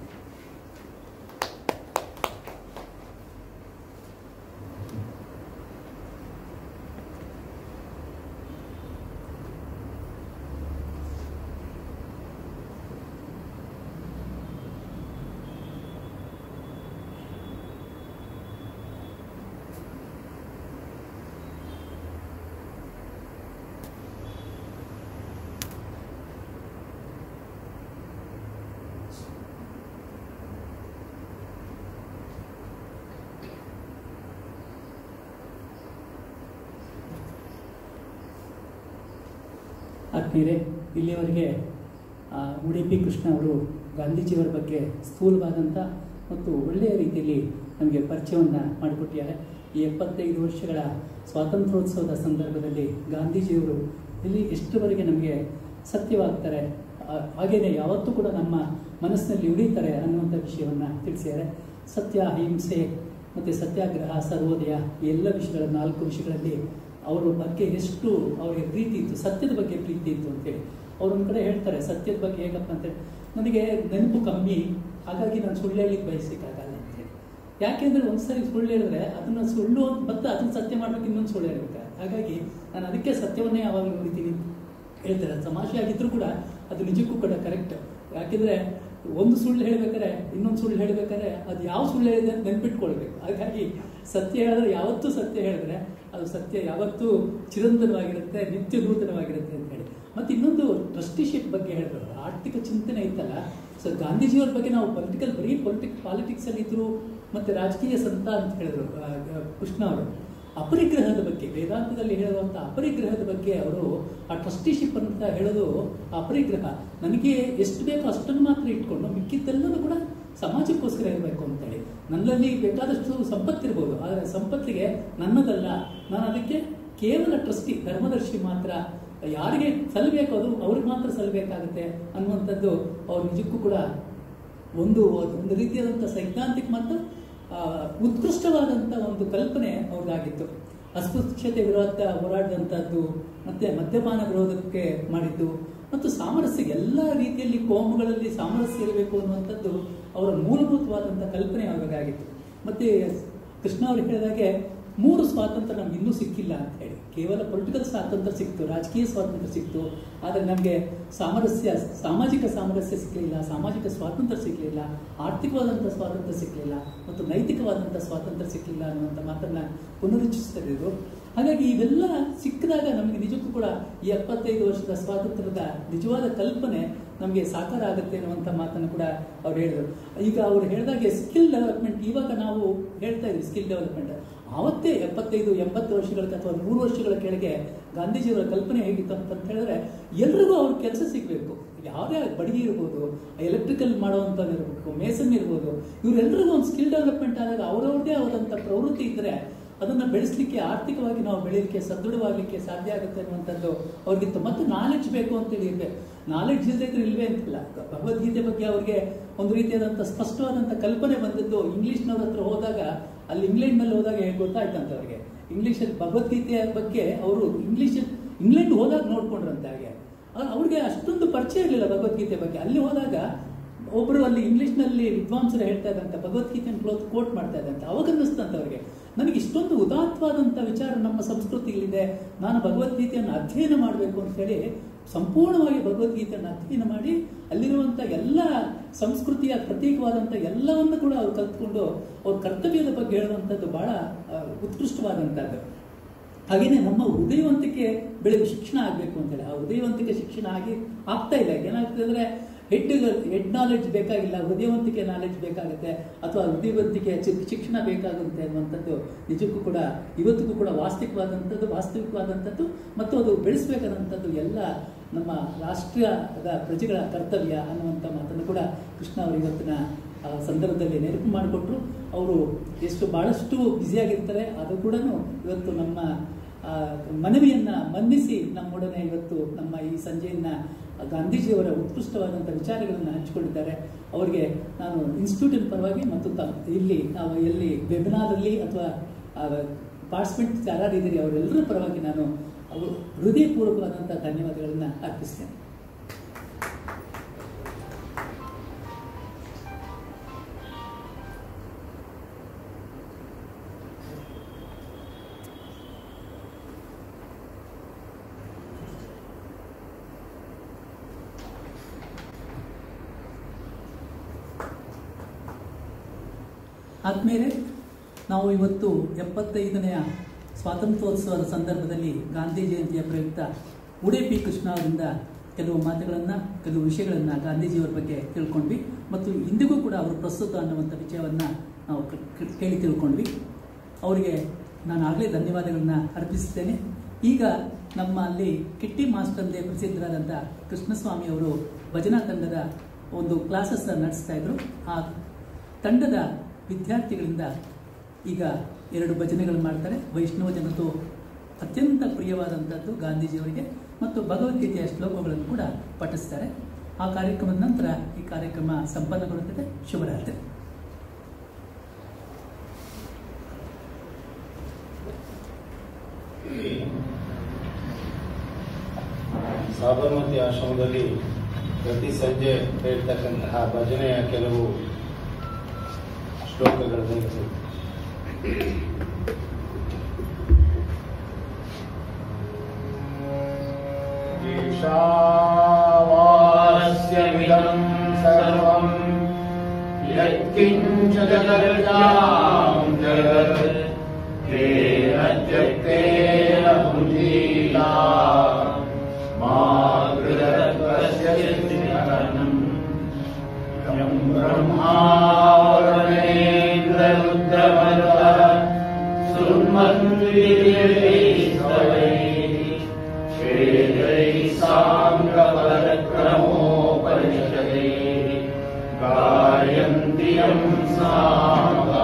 ಆತ್ಮೀಯರೇ ಇಲ್ಲಿಯವರೆಗೆ ಆ, ಉಡುಪಿ ಕೃಷ್ಣ ಅವರು ಗಾಂಧೀಜಿಯವರ ಬಗ್ಗೆ ಸ್ಥೂಲವಾದಂಥ ಮತ್ತು ಒಳ್ಳೆಯ ರೀತಿಯಲ್ಲಿ ನಮಗೆ ಪರಿಚಯವನ್ನು ಮಾಡಿಕೊಟ್ಟಿದ್ದಾರೆ ಈ ಎಪ್ಪತ್ತೈದು ವರ್ಷಗಳ ಸ್ವಾತಂತ್ರ್ಯೋತ್ಸವದ ಸಂದರ್ಭದಲ್ಲಿ ಗಾಂಧೀಜಿಯವರು ಇಲ್ಲಿ ಎಷ್ಟರವರೆಗೆ ನಮಗೆ ಸತ್ಯವಾಗ್ತಾರೆ ಆ- ಹಾಗೇನೆ ಯಾವತ್ತೂ ಕೂಡ ನಮ್ಮ ಮನಸ್ಸಿನಲ್ಲಿ ಉಳಿತಾರೆ ಅನ್ನುವಂಥ ವಿಷಯವನ್ನು ತಿಳಿಸಿದ್ದಾರೆ ಸತ್ಯ ಅಹಿಂಸೆ ಮತ್ತು ಸತ್ಯಾಗ್ರಹ ಸರ್ವೋದಯ ಈ ಎಲ್ಲ ವಿಷಯಗಳ ನಾಲ್ಕು ವಿಷಯಗಳಲ್ಲಿ ಅವರ ಬಗ್ಗೆ ಎಷ್ಟು ಅವರಿಗೆ ಪ್ರೀತಿ ಇತ್ತು ಸತ್ಯದ ಬಗ್ಗೆ ಪ್ರೀತಿ ಇತ್ತು ಅಂತೇಳಿ ಅವ್ರು ಒಂದು ಕಡೆ ಹೇಳ್ತಾರೆ ಸತ್ಯದ ಬಗ್ಗೆ ಹೇಗಪ್ಪ ಅಂತೇಳಿ ನನಗೆ ನೆನಪು ಕಮ್ಮಿ ಹಾಗಾಗಿ ನಾನು ಸುಳ್ಳು ಹೇಳಲಿಕ್ಕೆ ಬಯಸಲಿಕ್ಕಾಗಲ್ಲ ಅಂತೇಳಿ ಯಾಕೆಂದ್ರೆ ಒಂದ್ಸರಿ ಸುಳ್ಳು ಹೇಳಿದ್ರೆ ಅದನ್ನ ಸುಳ್ಳು ಅಂತ ಮತ್ತೆ ಅದನ್ನ ಸತ್ಯ ಮಾಡ್ಬೇಕು ಇನ್ನೊಂದು ಸುಳ್ಳು ಹೇಳ್ಬೇಕು ಹಾಗಾಗಿ ನಾನು ಅದಕ್ಕೆ ಸತ್ಯವನ್ನೇ ಯಾವಾಗಲೂ ನೋಡಿದ್ದೀನಿ ಹೇಳ್ತಾರೆ ತಮಾಷೆ ಆಗಿದ್ರು ಕೂಡ ಅದು ನಿಜಕ್ಕೂ ಕೂಡ ಕರೆಕ್ಟ್ ಯಾಕೆಂದ್ರೆ ಒಂದು ಸುಳ್ಳು ಹೇಳ್ಬೇಕಾದ್ರೆ ಇನ್ನೊಂದು ಸುಳ್ಳು ಹೇಳ್ಬೇಕಾದ್ರೆ ಅದು ಯಾವ ಸುಳ್ಳು ಹೇಳಿದೆ ಅಂತ ನೆನ್ಪಿಟ್ಕೊಳ್ಬೇಕು ಹಾಗಾಗಿ ಸತ್ಯ ಹೇಳಿದ್ರೆ ಯಾವತ್ತೂ ಸತ್ಯ ಹೇಳಿದ್ರೆ ಅದು ಸತ್ಯ ಯಾವತ್ತೂ ಚಿರಂತನವಾಗಿರುತ್ತೆ ನಿತ್ಯ ನೂತನವಾಗಿರುತ್ತೆ ಅಂತ ಹೇಳಿ ಮತ್ತೆ ಇನ್ನೊಂದು ಟ್ರಸ್ಟಿಶಿಪ್ ಬಗ್ಗೆ ಹೇಳಿದ್ರು ಆರ್ಥಿಕ ಚಿಂತನೆ ಇತ್ತಲ್ಲ ಸೊ ಗಾಂಧೀಜಿಯವ್ರ ಬಗ್ಗೆ ನಾವು ಪೊಲಿಟಿಕಲ್ ಬರೀ ಪೊಲಿಟಿಕ್ ಪಾಲಿಟಿಕ್ಸ್ ಅಲ್ಲಿ ಇದ್ರು ಮತ್ತೆ ರಾಜಕೀಯ ಸಂತ ಅಂತ ಹೇಳಿದ್ರು ಆ, ಆ, ಕೃಷ್ಣ ಅವರು ಅಪರಿಗ್ರಹದ ಬಗ್ಗೆ ವೇದಾಂತದಲ್ಲಿ ಹೇಳುವಂಥ ಅಪರಿಗ್ರಹದ ಬಗ್ಗೆ ಅವರು ಆ ಟ್ರಸ್ಟಿಶಿಪ್ ಅಂತ ಹೇಳೋದು ಆ ಅಪರಿಗ್ರಹ ನನಗೆ ಎಷ್ಟು ಬೇಕೋ ಅಷ್ಟನ್ನು ಮಾತ್ರ ಇಟ್ಕೊಂಡು ಮಿಕ್ಕಿದ್ದೆಲ್ಲನೂ ಕೂಡ ಸಮಾಜಕ್ಕೋಸ್ಕರ ಇರಬೇಕು ಅಂತೇಳಿ ನನ್ನಲ್ಲಿ ಬೇಕಾದಷ್ಟು ಸಂಪತ್ತಿರ್ಬೋದು ಆದರೆ ಸಂಪತ್ತಿಗೆ ನನ್ನದಲ್ಲ ನಾನು ಅದಕ್ಕೆ ಕೇವಲ ಟ್ರಸ್ಟಿ ಧರ್ಮದರ್ಶಿ ಮಾತ್ರ ಯಾರಿಗೆ ಸಲ್ಲಬೇಕು ಅದು ಅವ್ರಿಗೆ ಮಾತ್ರ ಸಲ್ಲಬೇಕಾಗುತ್ತೆ ಅನ್ನುವಂಥದ್ದು ಅವ್ರು ನಿಜಕ್ಕೂ ಕೂಡ ಒಂದು ಒಂದು ರೀತಿಯಾದಂಥ ಸೈದ್ಧಾಂತಿಕ ಮತ್ತು ಆ, ಉತ್ಕೃಷ್ಟವಾದಂಥ ಒಂದು ಕಲ್ಪನೆ ಅವ್ರಿಗಾಗಿತ್ತು ಅಸ್ಪೃಶ್ಯತೆ ವಿರೋಧ ಹೋರಾಡಿದಂಥದ್ದು ಮತ್ತೆ ಮದ್ಯಪಾನ ವಿರೋಧಕ್ಕೆ ಮಾಡಿದ್ದು ಮತ್ತು ಸಾಮರಸ್ಯ ಎಲ್ಲ ರೀತಿಯಲ್ಲಿ ಕೋಮುಗಳಲ್ಲಿ ಸಾಮರಸ್ಯ ಇರಬೇಕು ಅನ್ನುವಂಥದ್ದು ಅವರ ಮೂಲಭೂತವಾದಂಥ ಕಲ್ಪನೆ ಅವ್ರಿಗಾಗಿತ್ತು ಮತ್ತೆ ಕೃಷ್ಣ ಅವರು ಹೇಳಿದಾಗೆ ಮೂರು ಸ್ವಾತಂತ್ರ್ಯ ನಮ್ಗೆ ಇನ್ನೂ ಸಿಕ್ಕಿಲ್ಲ ಅಂತ ಹೇಳಿ ಕೇವಲ ಪೊಲಿಟಿಕಲ್ ಸ್ವಾತಂತ್ರ್ಯ ಸಿಕ್ತು ರಾಜಕೀಯ ಸ್ವಾತಂತ್ರ್ಯ ಸಿಕ್ತು ಆದರೆ ನಮಗೆ ಸಾಮರಸ್ಯ ಸಾಮಾಜಿಕ ಸಾಮರಸ್ಯ ಸಿಕ್ಕಲಿಲ್ಲ ಸಾಮಾಜಿಕ ಸ್ವಾತಂತ್ರ್ಯ ಸಿಕ್ಕಲಿಲ್ಲ ಆರ್ಥಿಕವಾದಂಥ ಸ್ವಾತಂತ್ರ್ಯ ಸಿಕ್ಕಲಿಲ್ಲ ಮತ್ತು ನೈತಿಕವಾದಂಥ ಸ್ವಾತಂತ್ರ್ಯ ಸಿಕ್ಕಲಿಲ್ಲ ಅನ್ನುವಂಥ ಮಾತನ್ನ ಪುನರುಚ್ಚಿಸ್ತಾ ಇದ್ರು ಹಾಗಾಗಿ ಇವೆಲ್ಲ ಸಿಕ್ಕಿದಾಗ ನಮಗೆ ನಿಜಕ್ಕೂ ಕೂಡ ಈ ಎಪ್ಪತ್ತೈದು ವರ್ಷದ ಸ್ವಾತಂತ್ರ್ಯದ ನಿಜವಾದ ಕಲ್ಪನೆ ನಮಗೆ ಸಾಕಾರ ಆಗುತ್ತೆ ಅನ್ನುವಂಥ ಮಾತನ್ನು ಕೂಡ ಅವ್ರು ಹೇಳಿದರು ಈಗ ಅವ್ರು ಹೇಳಿದಾಗೆ ಸ್ಕಿಲ್ ಡೆವಲಪ್ಮೆಂಟ್ ಇವಾಗ ನಾವು ಹೇಳ್ತಾ ಇದ್ವಿ ಸ್ಕಿಲ್ ಡೆವಲಪ್ಮೆಂಟ್ ಆವತ್ತೇ ಎಪ್ಪತ್ತೈದು ಎಂಬತ್ತು ವರ್ಷಗಳ ಅಥವಾ ನೂರು ವರ್ಷಗಳ ಕೆಳಗೆ ಗಾಂಧೀಜಿಯವರ ಕಲ್ಪನೆ ಹೇಗಿತ್ತು ಅಂತ ಹೇಳಿದ್ರೆ ಎಲ್ರಿಗೂ ಅವ್ರ ಕೆಲಸ ಸಿಗಬೇಕು ಯಾವುದೇ ಬಡಗಿ ಇರ್ಬೋದು ಎಲೆಕ್ಟ್ರಿಕಲ್ ಮಾಡುವಂಥದ್ದು ಇರಬೇಕು ಮೇಸನ್ ಇರ್ಬೋದು ಇವರೆಲ್ಲರಿಗೂ ಒಂದು ಸ್ಕಿಲ್ ಡೆವಲಪ್ಮೆಂಟ್ ಆದಾಗ ಅವರವ್ರದ್ದೇ ಆದಂಥ ಪ್ರವೃತ್ತಿ ಇದ್ದರೆ ಅದನ್ನು ಬೆಳೆಸಲಿಕ್ಕೆ ಆರ್ಥಿಕವಾಗಿ ನಾವು ಬೆಳೀಲಿಕ್ಕೆ ಸದೃಢವಾಗಲಿಕ್ಕೆ ಸಾಧ್ಯ ಆಗುತ್ತೆ ಅನ್ನುವಂಥದ್ದು ಅವ್ರಿಗಿತ್ತು ಮತ್ತು ನಾಲೆಡ್ಜ್ ಬೇಕು ಅಂತೇಳಿ ಇರಬೇಕು ನಾಲೆಡ್ಜ್ ಇಲ್ಲದೆ ಇದ್ರೆ ಇಲ್ವೇ ಅಂತಿಲ್ಲ ಭಗವದ್ಗೀತೆ ಬಗ್ಗೆ ಅವ್ರಿಗೆ ಒಂದು ರೀತಿಯಾದಂಥ ಸ್ಪಷ್ಟವಾದಂಥ ಕಲ್ಪನೆ ಬಂದಿದ್ದು ಇಂಗ್ಲೀಷ್ನವ್ರ ಹತ್ರ ಹೋದಾಗ ಅಲ್ಲಿ ಇಂಗ್ಲೆಂಡ್ನಲ್ಲಿ ಹೋದಾಗ ಹೇಗೆ ಗೊತ್ತಾಯ್ತಂತೆ ಅವ್ರಿಗೆ ಇಂಗ್ಲೀಷಲ್ಲಿ ಭಗವದ್ಗೀತೆಯ ಬಗ್ಗೆ ಅವರು ಇಂಗ್ಲೀಷ್ ಇಂಗ್ಲೆಂಡ್ ಹೋದಾಗ ನೋಡ್ಕೊಂಡ್ರಂತೆ ಹಾಗೆ ಆ- ಅವ್ರಿಗೆ ಅಷ್ಟೊಂದು ಪರಿಚಯ ಇರಲಿಲ್ಲ ಭಗವದ್ಗೀತೆ ಬಗ್ಗೆ ಅಲ್ಲಿ ಹೋದಾಗ ಒಬ್ಬರು ಅಲ್ಲಿ ಇಂಗ್ಲಿಷ್ನಲ್ಲಿ ವಿದ್ವಾಂಸರು ಹೇಳ್ತಾ ಇದ್ದಂತೆ ಭಗವದ್ಗೀತೆಯನ್ನು ಕ್ಲೋತ್ ಕೋಟ್ ಮಾಡ್ತಾ ಇದ್ದಂತೆ ಅವಾಗ ಅನ್ನಿಸ್ತಂತೆ ಅವರಿಗೆ ನನಗೆ ಇಷ್ಟೊಂದು ಉದಾತ್ತವಾದಂಥ ವಿಚಾರ ನಮ್ಮ ಸಂಸ್ಕೃತಿಗಳಿದೆ ನಾನು ಭಗವದ್ಗೀತೆಯನ್ನು ಅಧ್ಯಯನ ಮಾಡಬೇಕು ಅಂತ ಹೇಳಿ ಸಂಪೂರ್ಣವಾಗಿ ಭಗವದ್ಗೀತೆಯನ್ನು ಅಧ್ಯಯನ ಮಾಡಿ ಅಲ್ಲಿರುವಂಥ ಎಲ್ಲ ಸಂಸ್ಕೃತಿಯ ಪ್ರತೀಕವಾದಂಥ ಎಲ್ಲವನ್ನು ಕೂಡ ಅವ್ರು ಕಲ್ತ್ಕೊಂಡು ಅವ್ರ ಕರ್ತವ್ಯದ ಬಗ್ಗೆ ಹೇಳುವಂಥದ್ದು ಬಹಳ ಆ, ಉತ್ಕೃಷ್ಟವಾದಂಥದ್ದು ಹಾಗೇನೆ ನಮ್ಮ ಹೃದಯವಂತಿಕೆ ಬೆಳೆದು ಶಿಕ್ಷಣ ಆಗಬೇಕು ಅಂತೇಳಿ ಆ ಹೃದಯವಂತಿಕೆ ಶಿಕ್ಷಣ ಆಗಿ ಆಗ್ತಾ ಇಲ್ಲ ಏನಾಗ್ತದೆ ಅಂದ್ರೆ ಹೆಡ್ ಹೆಡ್ ನಾಲೆಡ್ಜ್ ಬೇಕಾಗಿಲ್ಲ ಹೃದಯವಂತಿಕೆ ನಾಲೆಡ್ಜ್ ಬೇಕಾಗುತ್ತೆ ಅಥವಾ ಹೃದಯವಂತಿಕೆ ಚಿ- ಶಿಕ್ಷಣ ಬೇಕಾಗುತ್ತೆ ಅನ್ನುವಂಥದ್ದು ನಿಜಕ್ಕೂ ಕೂಡ ಇವತ್ತಿಗೂ ಕೂಡ ವಾಸ್ತವಿಕವಾದಂಥದ್ದು ವಾಸ್ತವಿಕವಾದಂಥದ್ದು ಮತ್ತು ಅದು ಬೆಳೆಸಬೇಕಾದಂಥದ್ದು ಎಲ್ಲ ನಮ್ಮ ರಾಷ್ಟ್ರದ ಪ್ರಜೆಗಳ ಕರ್ತವ್ಯ ಅನ್ನುವಂಥ ಮಾತನ್ನು ಕೂಡ ಕೃಷ್ಣ ಅವರು ಇವತ್ತಿನ ಆ, ಸಂದರ್ಭದಲ್ಲಿ ನೆನಪು ಮಾಡಿಕೊಟ್ರು ಅವರು ಎಷ್ಟು ಬಹಳಷ್ಟು ಬ್ಯುಸಿಯಾಗಿರ್ತಾರೆ ಅದು ಕೂಡ ಇವತ್ತು ನಮ್ಮ ಆ, ಮನವಿಯನ್ನ ಮನ್ನಿಸಿ ನಮ್ಮೊಡನೆ ಇವತ್ತು ನಮ್ಮ ಈ ಸಂಜೆಯನ್ನ ಗಾಂಧೀಜಿಯವರ ಉತ್ಕೃಷ್ಟವಾದಂಥ ವಿಚಾರಗಳನ್ನು ಹಂಚಿಕೊಂಡಿದ್ದಾರೆ ಅವರಿಗೆ ನಾನು ಇನ್ಸ್ಟಿಟ್ಯೂಟಿನ ಪರವಾಗಿ ಮತ್ತು ತ- ಇಲ್ಲಿ ನಾವು ಎಲ್ಲಿ ವೆಬಿನಾರಲ್ಲಿ ಅಥವಾ ಪಾರ್ಟಿಸಿಪೆಂಟ್ಸ್ ಯಾರಿದ್ದೀರಿ ಅವರೆಲ್ಲರ ಪರವಾಗಿ ನಾನು ಅವರು ಹೃದಯಪೂರ್ವಕವಾದಂಥ ಧನ್ಯವಾದಗಳನ್ನು ಅರ್ಪಿಸ್ತೇನೆ ಆದಮೇಲೆ ನಾವು ಇವತ್ತು ಎಪ್ಪತ್ತೈದನೆಯ ಸ್ವಾತಂತ್ರ್ಯೋತ್ಸವದ ಸಂದರ್ಭದಲ್ಲಿ ಗಾಂಧಿ ಜಯಂತಿಯ ಪ್ರಯುಕ್ತ ಉಡುಪಿ ಕೃಷ್ಣ ಅವರಿಂದ ಕೆಲವು ಮಾತುಗಳನ್ನು ಕೆಲವು ವಿಷಯಗಳನ್ನು ಗಾಂಧೀಜಿಯವರ ಬಗ್ಗೆ ತಿಳ್ಕೊಂಡ್ವಿ ಮತ್ತು ಇಂದಿಗೂ ಕೂಡ ಅವರು ಪ್ರಸ್ತುತ ಅನ್ನುವಂಥ ವಿಷಯವನ್ನು ನಾವು ಕ- ಕ- ಕೇಳಿ ತಿಳ್ಕೊಂಡ್ವಿ ಅವರಿಗೆ ನಾನು ಆಗಲೇ ಧನ್ಯವಾದಗಳನ್ನ ಅರ್ಪಿಸುತ್ತೇನೆ ಈಗ ನಮ್ಮ ಅಲ್ಲಿ ಕಿಟ್ಟಿ ಮಾಸ್ಟರ್ ಎಂದೇ ಪ್ರಸಿದ್ಧರಾದಂಥ ಕೃಷ್ಣಸ್ವಾಮಿ ಅವರು ಭಜನಾ ತಂಡದ ಒಂದು ಕ್ಲಾಸಸ್ ನಡೆಸ್ತಾ ಇದ್ರು ಆ ತಂಡದ ವಿದ್ಯಾರ್ಥಿಗಳಿಂದ ಈಗ ಎರಡು ಭಜನೆಗಳು ಮಾಡ್ತಾರೆ ವೈಷ್ಣವ ಜನತು ಅತ್ಯಂತ ಪ್ರಿಯವಾದಂಥದ್ದು ಗಾಂಧೀಜಿಯವರಿಗೆ ಮತ್ತು ಭಗವದ್ಗೀತೆಯ ಶ್ಲೋಕಗಳನ್ನು ಕೂಡ ಪಠಿಸ್ತಾರೆ ಆ ಕಾರ್ಯಕ್ರಮದ ನಂತರ ಈ ಕಾರ್ಯಕ್ರಮ ಸಂಪನ್ನಗೊಳ್ಳುತ್ತದೆ ಶುಭರಾತ್ರಿ ಸಾಬರಮತಿ ಆಶ್ರಮದಲ್ಲಿ ಪ್ರತಿ ಸಂಜೆ ಹೇಳ್ತಕ್ಕಂತಹ ಭಜನೆಯ ಕೆಲವು ಶ್ಲೋಕಗಳನ್ನು ಇದು. ईशावास्य विदं सर्वम् यत्किञ्च जगर्जां जगत् तेन त्यक्तेन भुजीला मातृदत्तस्य चिन्तनम् यं ब्रह्मा वरुणेन्द्ररुद्रमरुतः शृण्वन्विदिर्यैस्तवैः वेदैः साङ्गपदक्रमोपनिषदे गायन्ति यं सामगा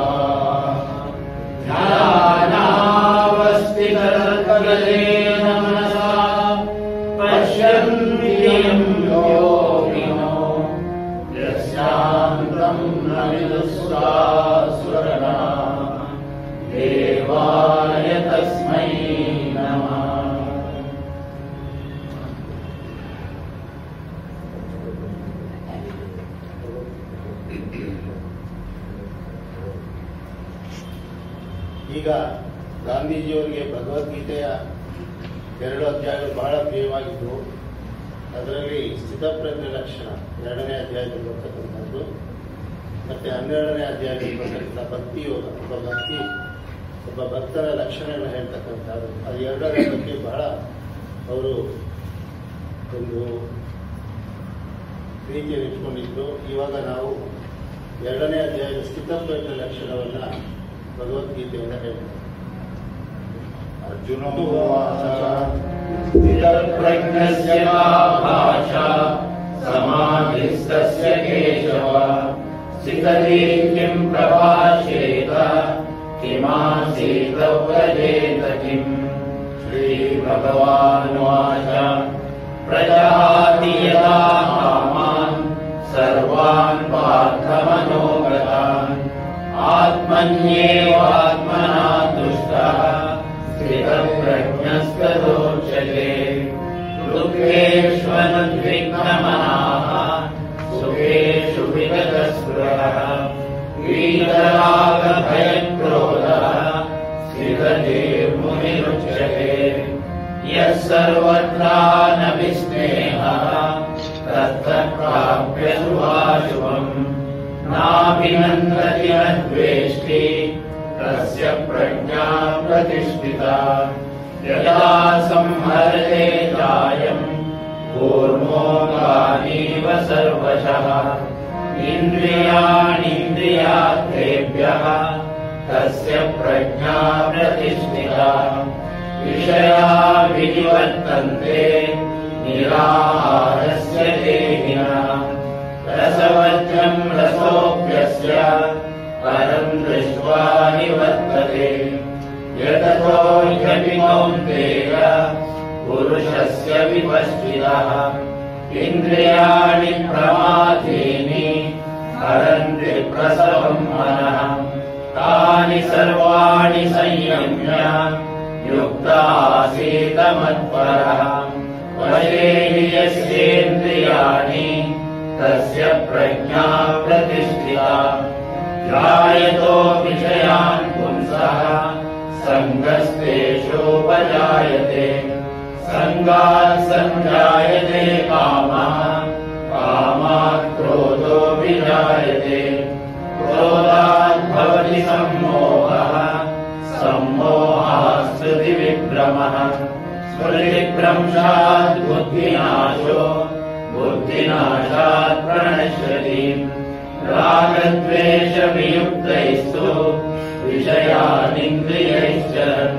ध्यानावस्थितर्कगलेन मनसा पश्यन्ति यं योगिनो यस्यान्तं न विदुस्तासुरना देवाय तस्मै नमः ಈಗ ಗಾಂಧೀಜಿಯವರಿಗೆ ಭಗವದ್ಗೀತೆಯ ಎರಡು ಅಧ್ಯಾಯಗಳು ಬಹಳ ಪ್ರಿಯವಾಗಿದ್ದವು ಅದರಲ್ಲಿ ಸ್ಥಿತಪ್ರಜ್ಞೆ ಲಕ್ಷಣ ಎರಡನೇ ಅಧ್ಯಾಯದಲ್ಲಿ ಬರ್ತಕ್ಕಂಥದ್ದು ಮತ್ತೆ ಹನ್ನೆರಡನೇ ಅಧ್ಯಾಯದಲ್ಲಿ ಬರ್ತಕ್ಕಂಥ ಭಕ್ತಿ ಯೋಗ ಒಬ್ಬ ಭಕ್ತಿ ಒಬ್ಬ ಭಕ್ತರ ಲಕ್ಷಣವನ್ನು ಹೇಳ್ತಕ್ಕಂಥದ್ದು ಅದು ಎರಡರ ಬಗ್ಗೆ ಬಹಳ ಅವರು ಒಂದು ಪ್ರೀತಿಯನ್ನು ಇಟ್ಕೊಂಡಿದ್ರು ಇವಾಗ ನಾವು ಎರಡನೇ ಅಧ್ಯಾಯದ ಸ್ಥಿತಪ್ರಜ್ಞ ಲಕ್ಷಣವನ್ನ ಭಗವದ್ಗೀತೆಯಿಂದ ಹೇಳ್ತಾರೆ अर्जुनो स्थितप्रज्ञस्य का भाषा समाधिस्तस्य केशव स्थितधि किम् प्रभाषेत किमासीत व्रजेत किम् श्रीभगवानुवाच प्रजहाति यदा कामान् सर्वान् पार्थमनोगतान् आत्मन्येवात्मना तुष्टः स्थितप्रज्ञस्तदोच्यते दुःखेष्वनुद्विग्नमनाः सुखेषु विगतस्पृहः वीतरागभयक्रोधः स्थितधीर्मुनिरुच्यते यः सर्वत्रानभिस्नेहः तत्तत्प्राप्य शुभाशुभम् नाभिनन्दति न द्वेष्टि तस्य प्रज्ञा प्रतिष्ठिता यदा संहरते चायम् कूर्मोगानीव सर्वशः इन्द्रियाणीन्द्रियार्थेभ्यः तस्य प्रज्ञा प्रतिष्ठिता विषया विनिवर्तन्ते निराहारस्य देहिनः रसवज्रम् रसोऽप्यस्य परम् दृष्ट्वा निवर्तते यततो ह्यपि कौन्तेय पुरुषस्य विपश्चितः इन्द्रियाणि प्रमाथीनि हरन्ति प्रसवम् मनः तानि सर्वाणि संयम्य युक्त आसीत मत्परः वशे हि यस्येन्द्रियाणि तस्य प्रज्ञा प्रतिष्ठिता ध्यायतो विषयान् पुंसः सङ्गस्तेषोपजायते सङ्गात् सञ्जायते कामः कामात् क्रोधो विजायते क्रोधात् भवति सम्मोहः सम्मोहात् स्मृतिविभ्रमः स्मृतिभ्रंशात् बुद्धिनाशो बुद्धिनाशात् प्रणश्यति रागद्वेषवियुक्तैस्तु विषयानिन्द्रियैश्चरन्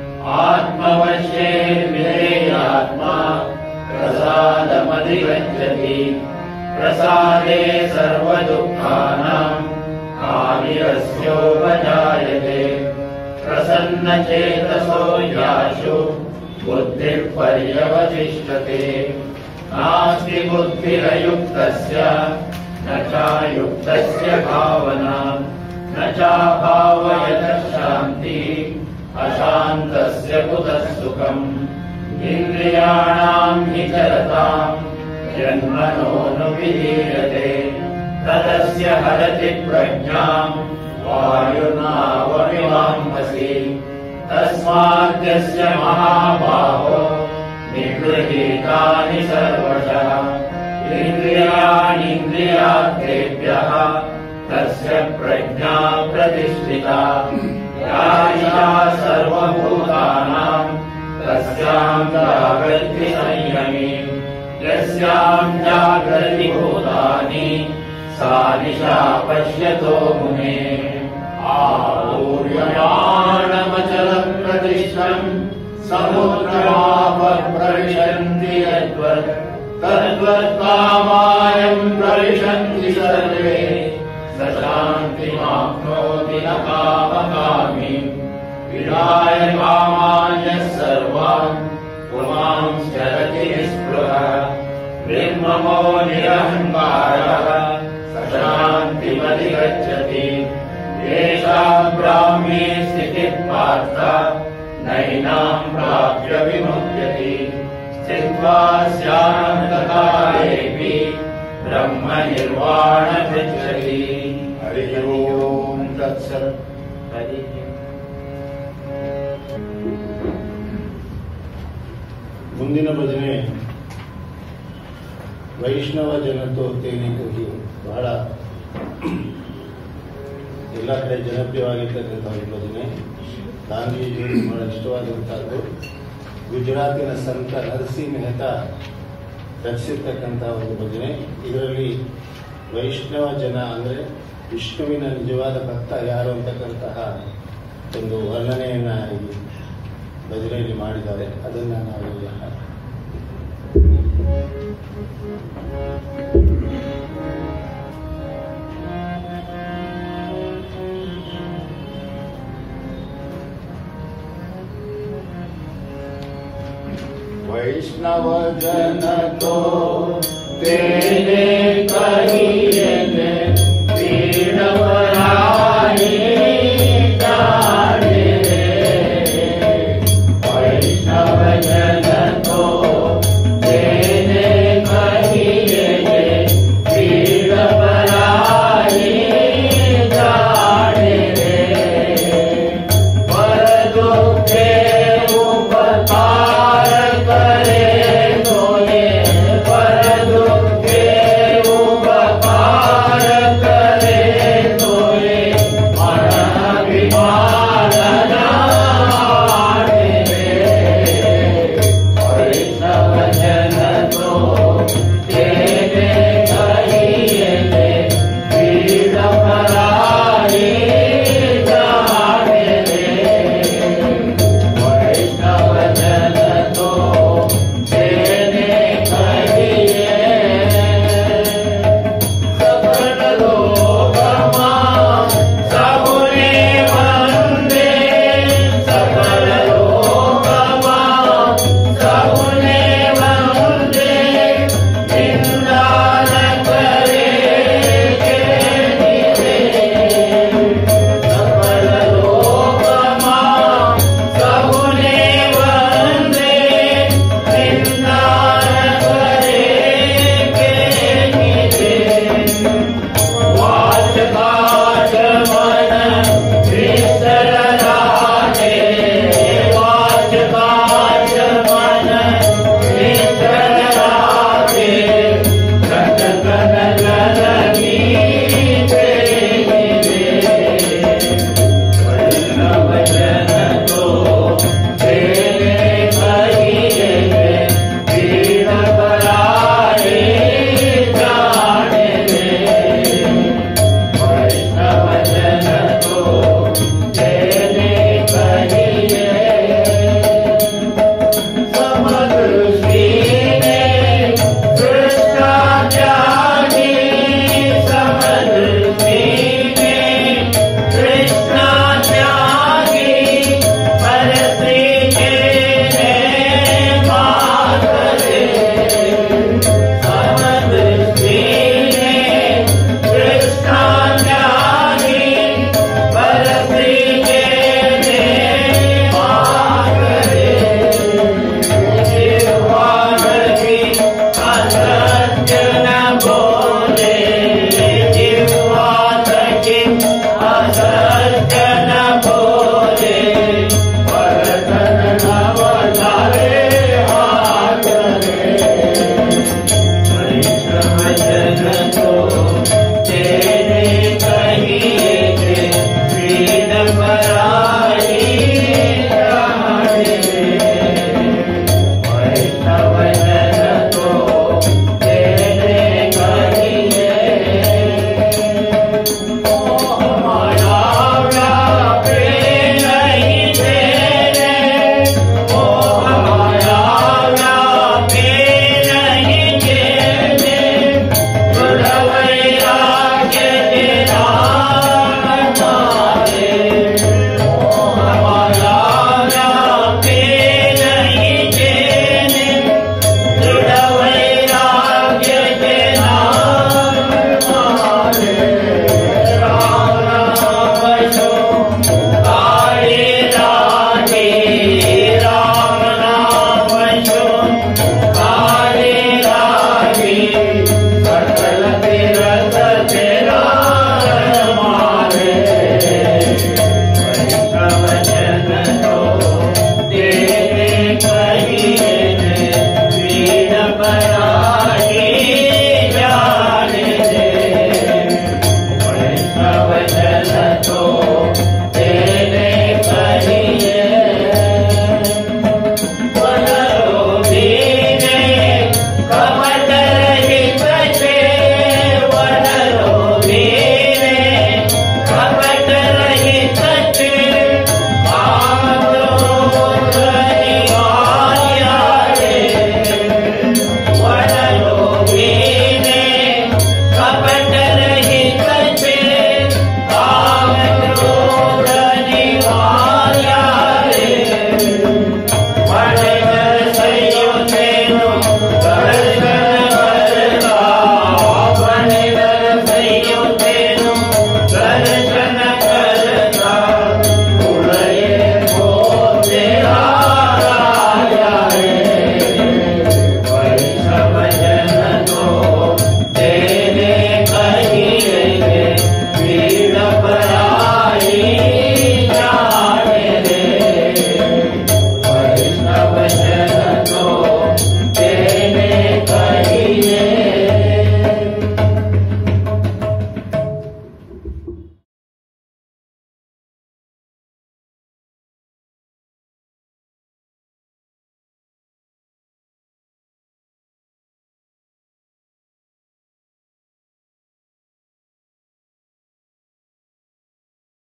आत्मवश्येर्विधेयात्मा प्रसादमधिगच्छति प्रसादे सर्वदुःखानाम् हानिरस्योपजायते प्रसन्नचेतसो याशु बुद्धिर्पर्यवतिष्ठते नास्ति बुद्धिरयुक्तस्य न चायुक्तस्य भावना न चाभावयतः शान्तिः अशान्तस्य कुतः सुखम् इन्द्रियाणाम् हि चरताम् जन्मनोऽनुविधीयते तदस्य हरति प्रज्ञाम् वायुनावमिवाम्भसि तस्माद्यस्य महाबाहो निगृहीतानि सर्वशः इन्द्रियाणीन्द्रियार्थेभ्यः तस्य प्रज्ञा प्रतिष्ठिता यायिषा सर्वभूतानाम् तस्याम् जागर्ति संयमी यस्याम् जागर्ति भूतानि सा निशा पश्यतो मुने आपूर्यमाणमचलम् प्रतिष्ठम् समुद्रमापः प्रविशन्ति यद्वत् तद्वत्कामायम् प्रविशन्ति सर्वे स शान्तिमाप्नोति न कामकामी विहाय कामान्यः सर्वान् पुमांश्चरति निःस्पृहः निर्ममो निरहङ्कारः स शान्तिमधिगच्छति एषा ब्राह्मी स्थितिः पार्थ नैनाम् प्राप्य विमुह्यति स्थित्वा स्यानन्तकालेऽपि ब्रह्मनिर्वाणपृच्छति हरिः ओम् तत्सत् हरिः ಮುಂದಿನ ಭಜನೆ ವೈಷ್ಣವ ಜನತೋ ತೇನೆ ಕಹಿ ಬಹಳ ಎಲ್ಲ ಕಡೆ ಜನಪ್ರಿಯವಾಗಿರ್ತಕ್ಕಂಥ ಒಂದು ಭಜನೆ ಗಾಂಧೀಜಿಯವರಿಗೆ ಬಹಳ ಇಷ್ಟವಾದಂಥದ್ದು ಗುಜರಾತಿನ ಸಂತ ನರಸಿ ಮೆಹ್ತಾ ರಚಿಸಿರ್ತಕ್ಕಂಥ ಒಂದು ಭಜನೆ ಇದರಲ್ಲಿ ವೈಷ್ಣವ ಜನ ಅಂದರೆ ವಿಷ್ಣುವಿನ ನಿಜವಾದ ಭಕ್ತ ಯಾರು ಅಂತಕ್ಕಂತಹ ಒಂದು ವರ್ಣನೆಯನ್ನ ಈ ಭಜನೆಯಲ್ಲಿ ಮಾಡಿದ್ದಾರೆ ಅದನ್ನು ನಾವು ಈಗ वैष्णव जन तो तेरे कहिए पीड़व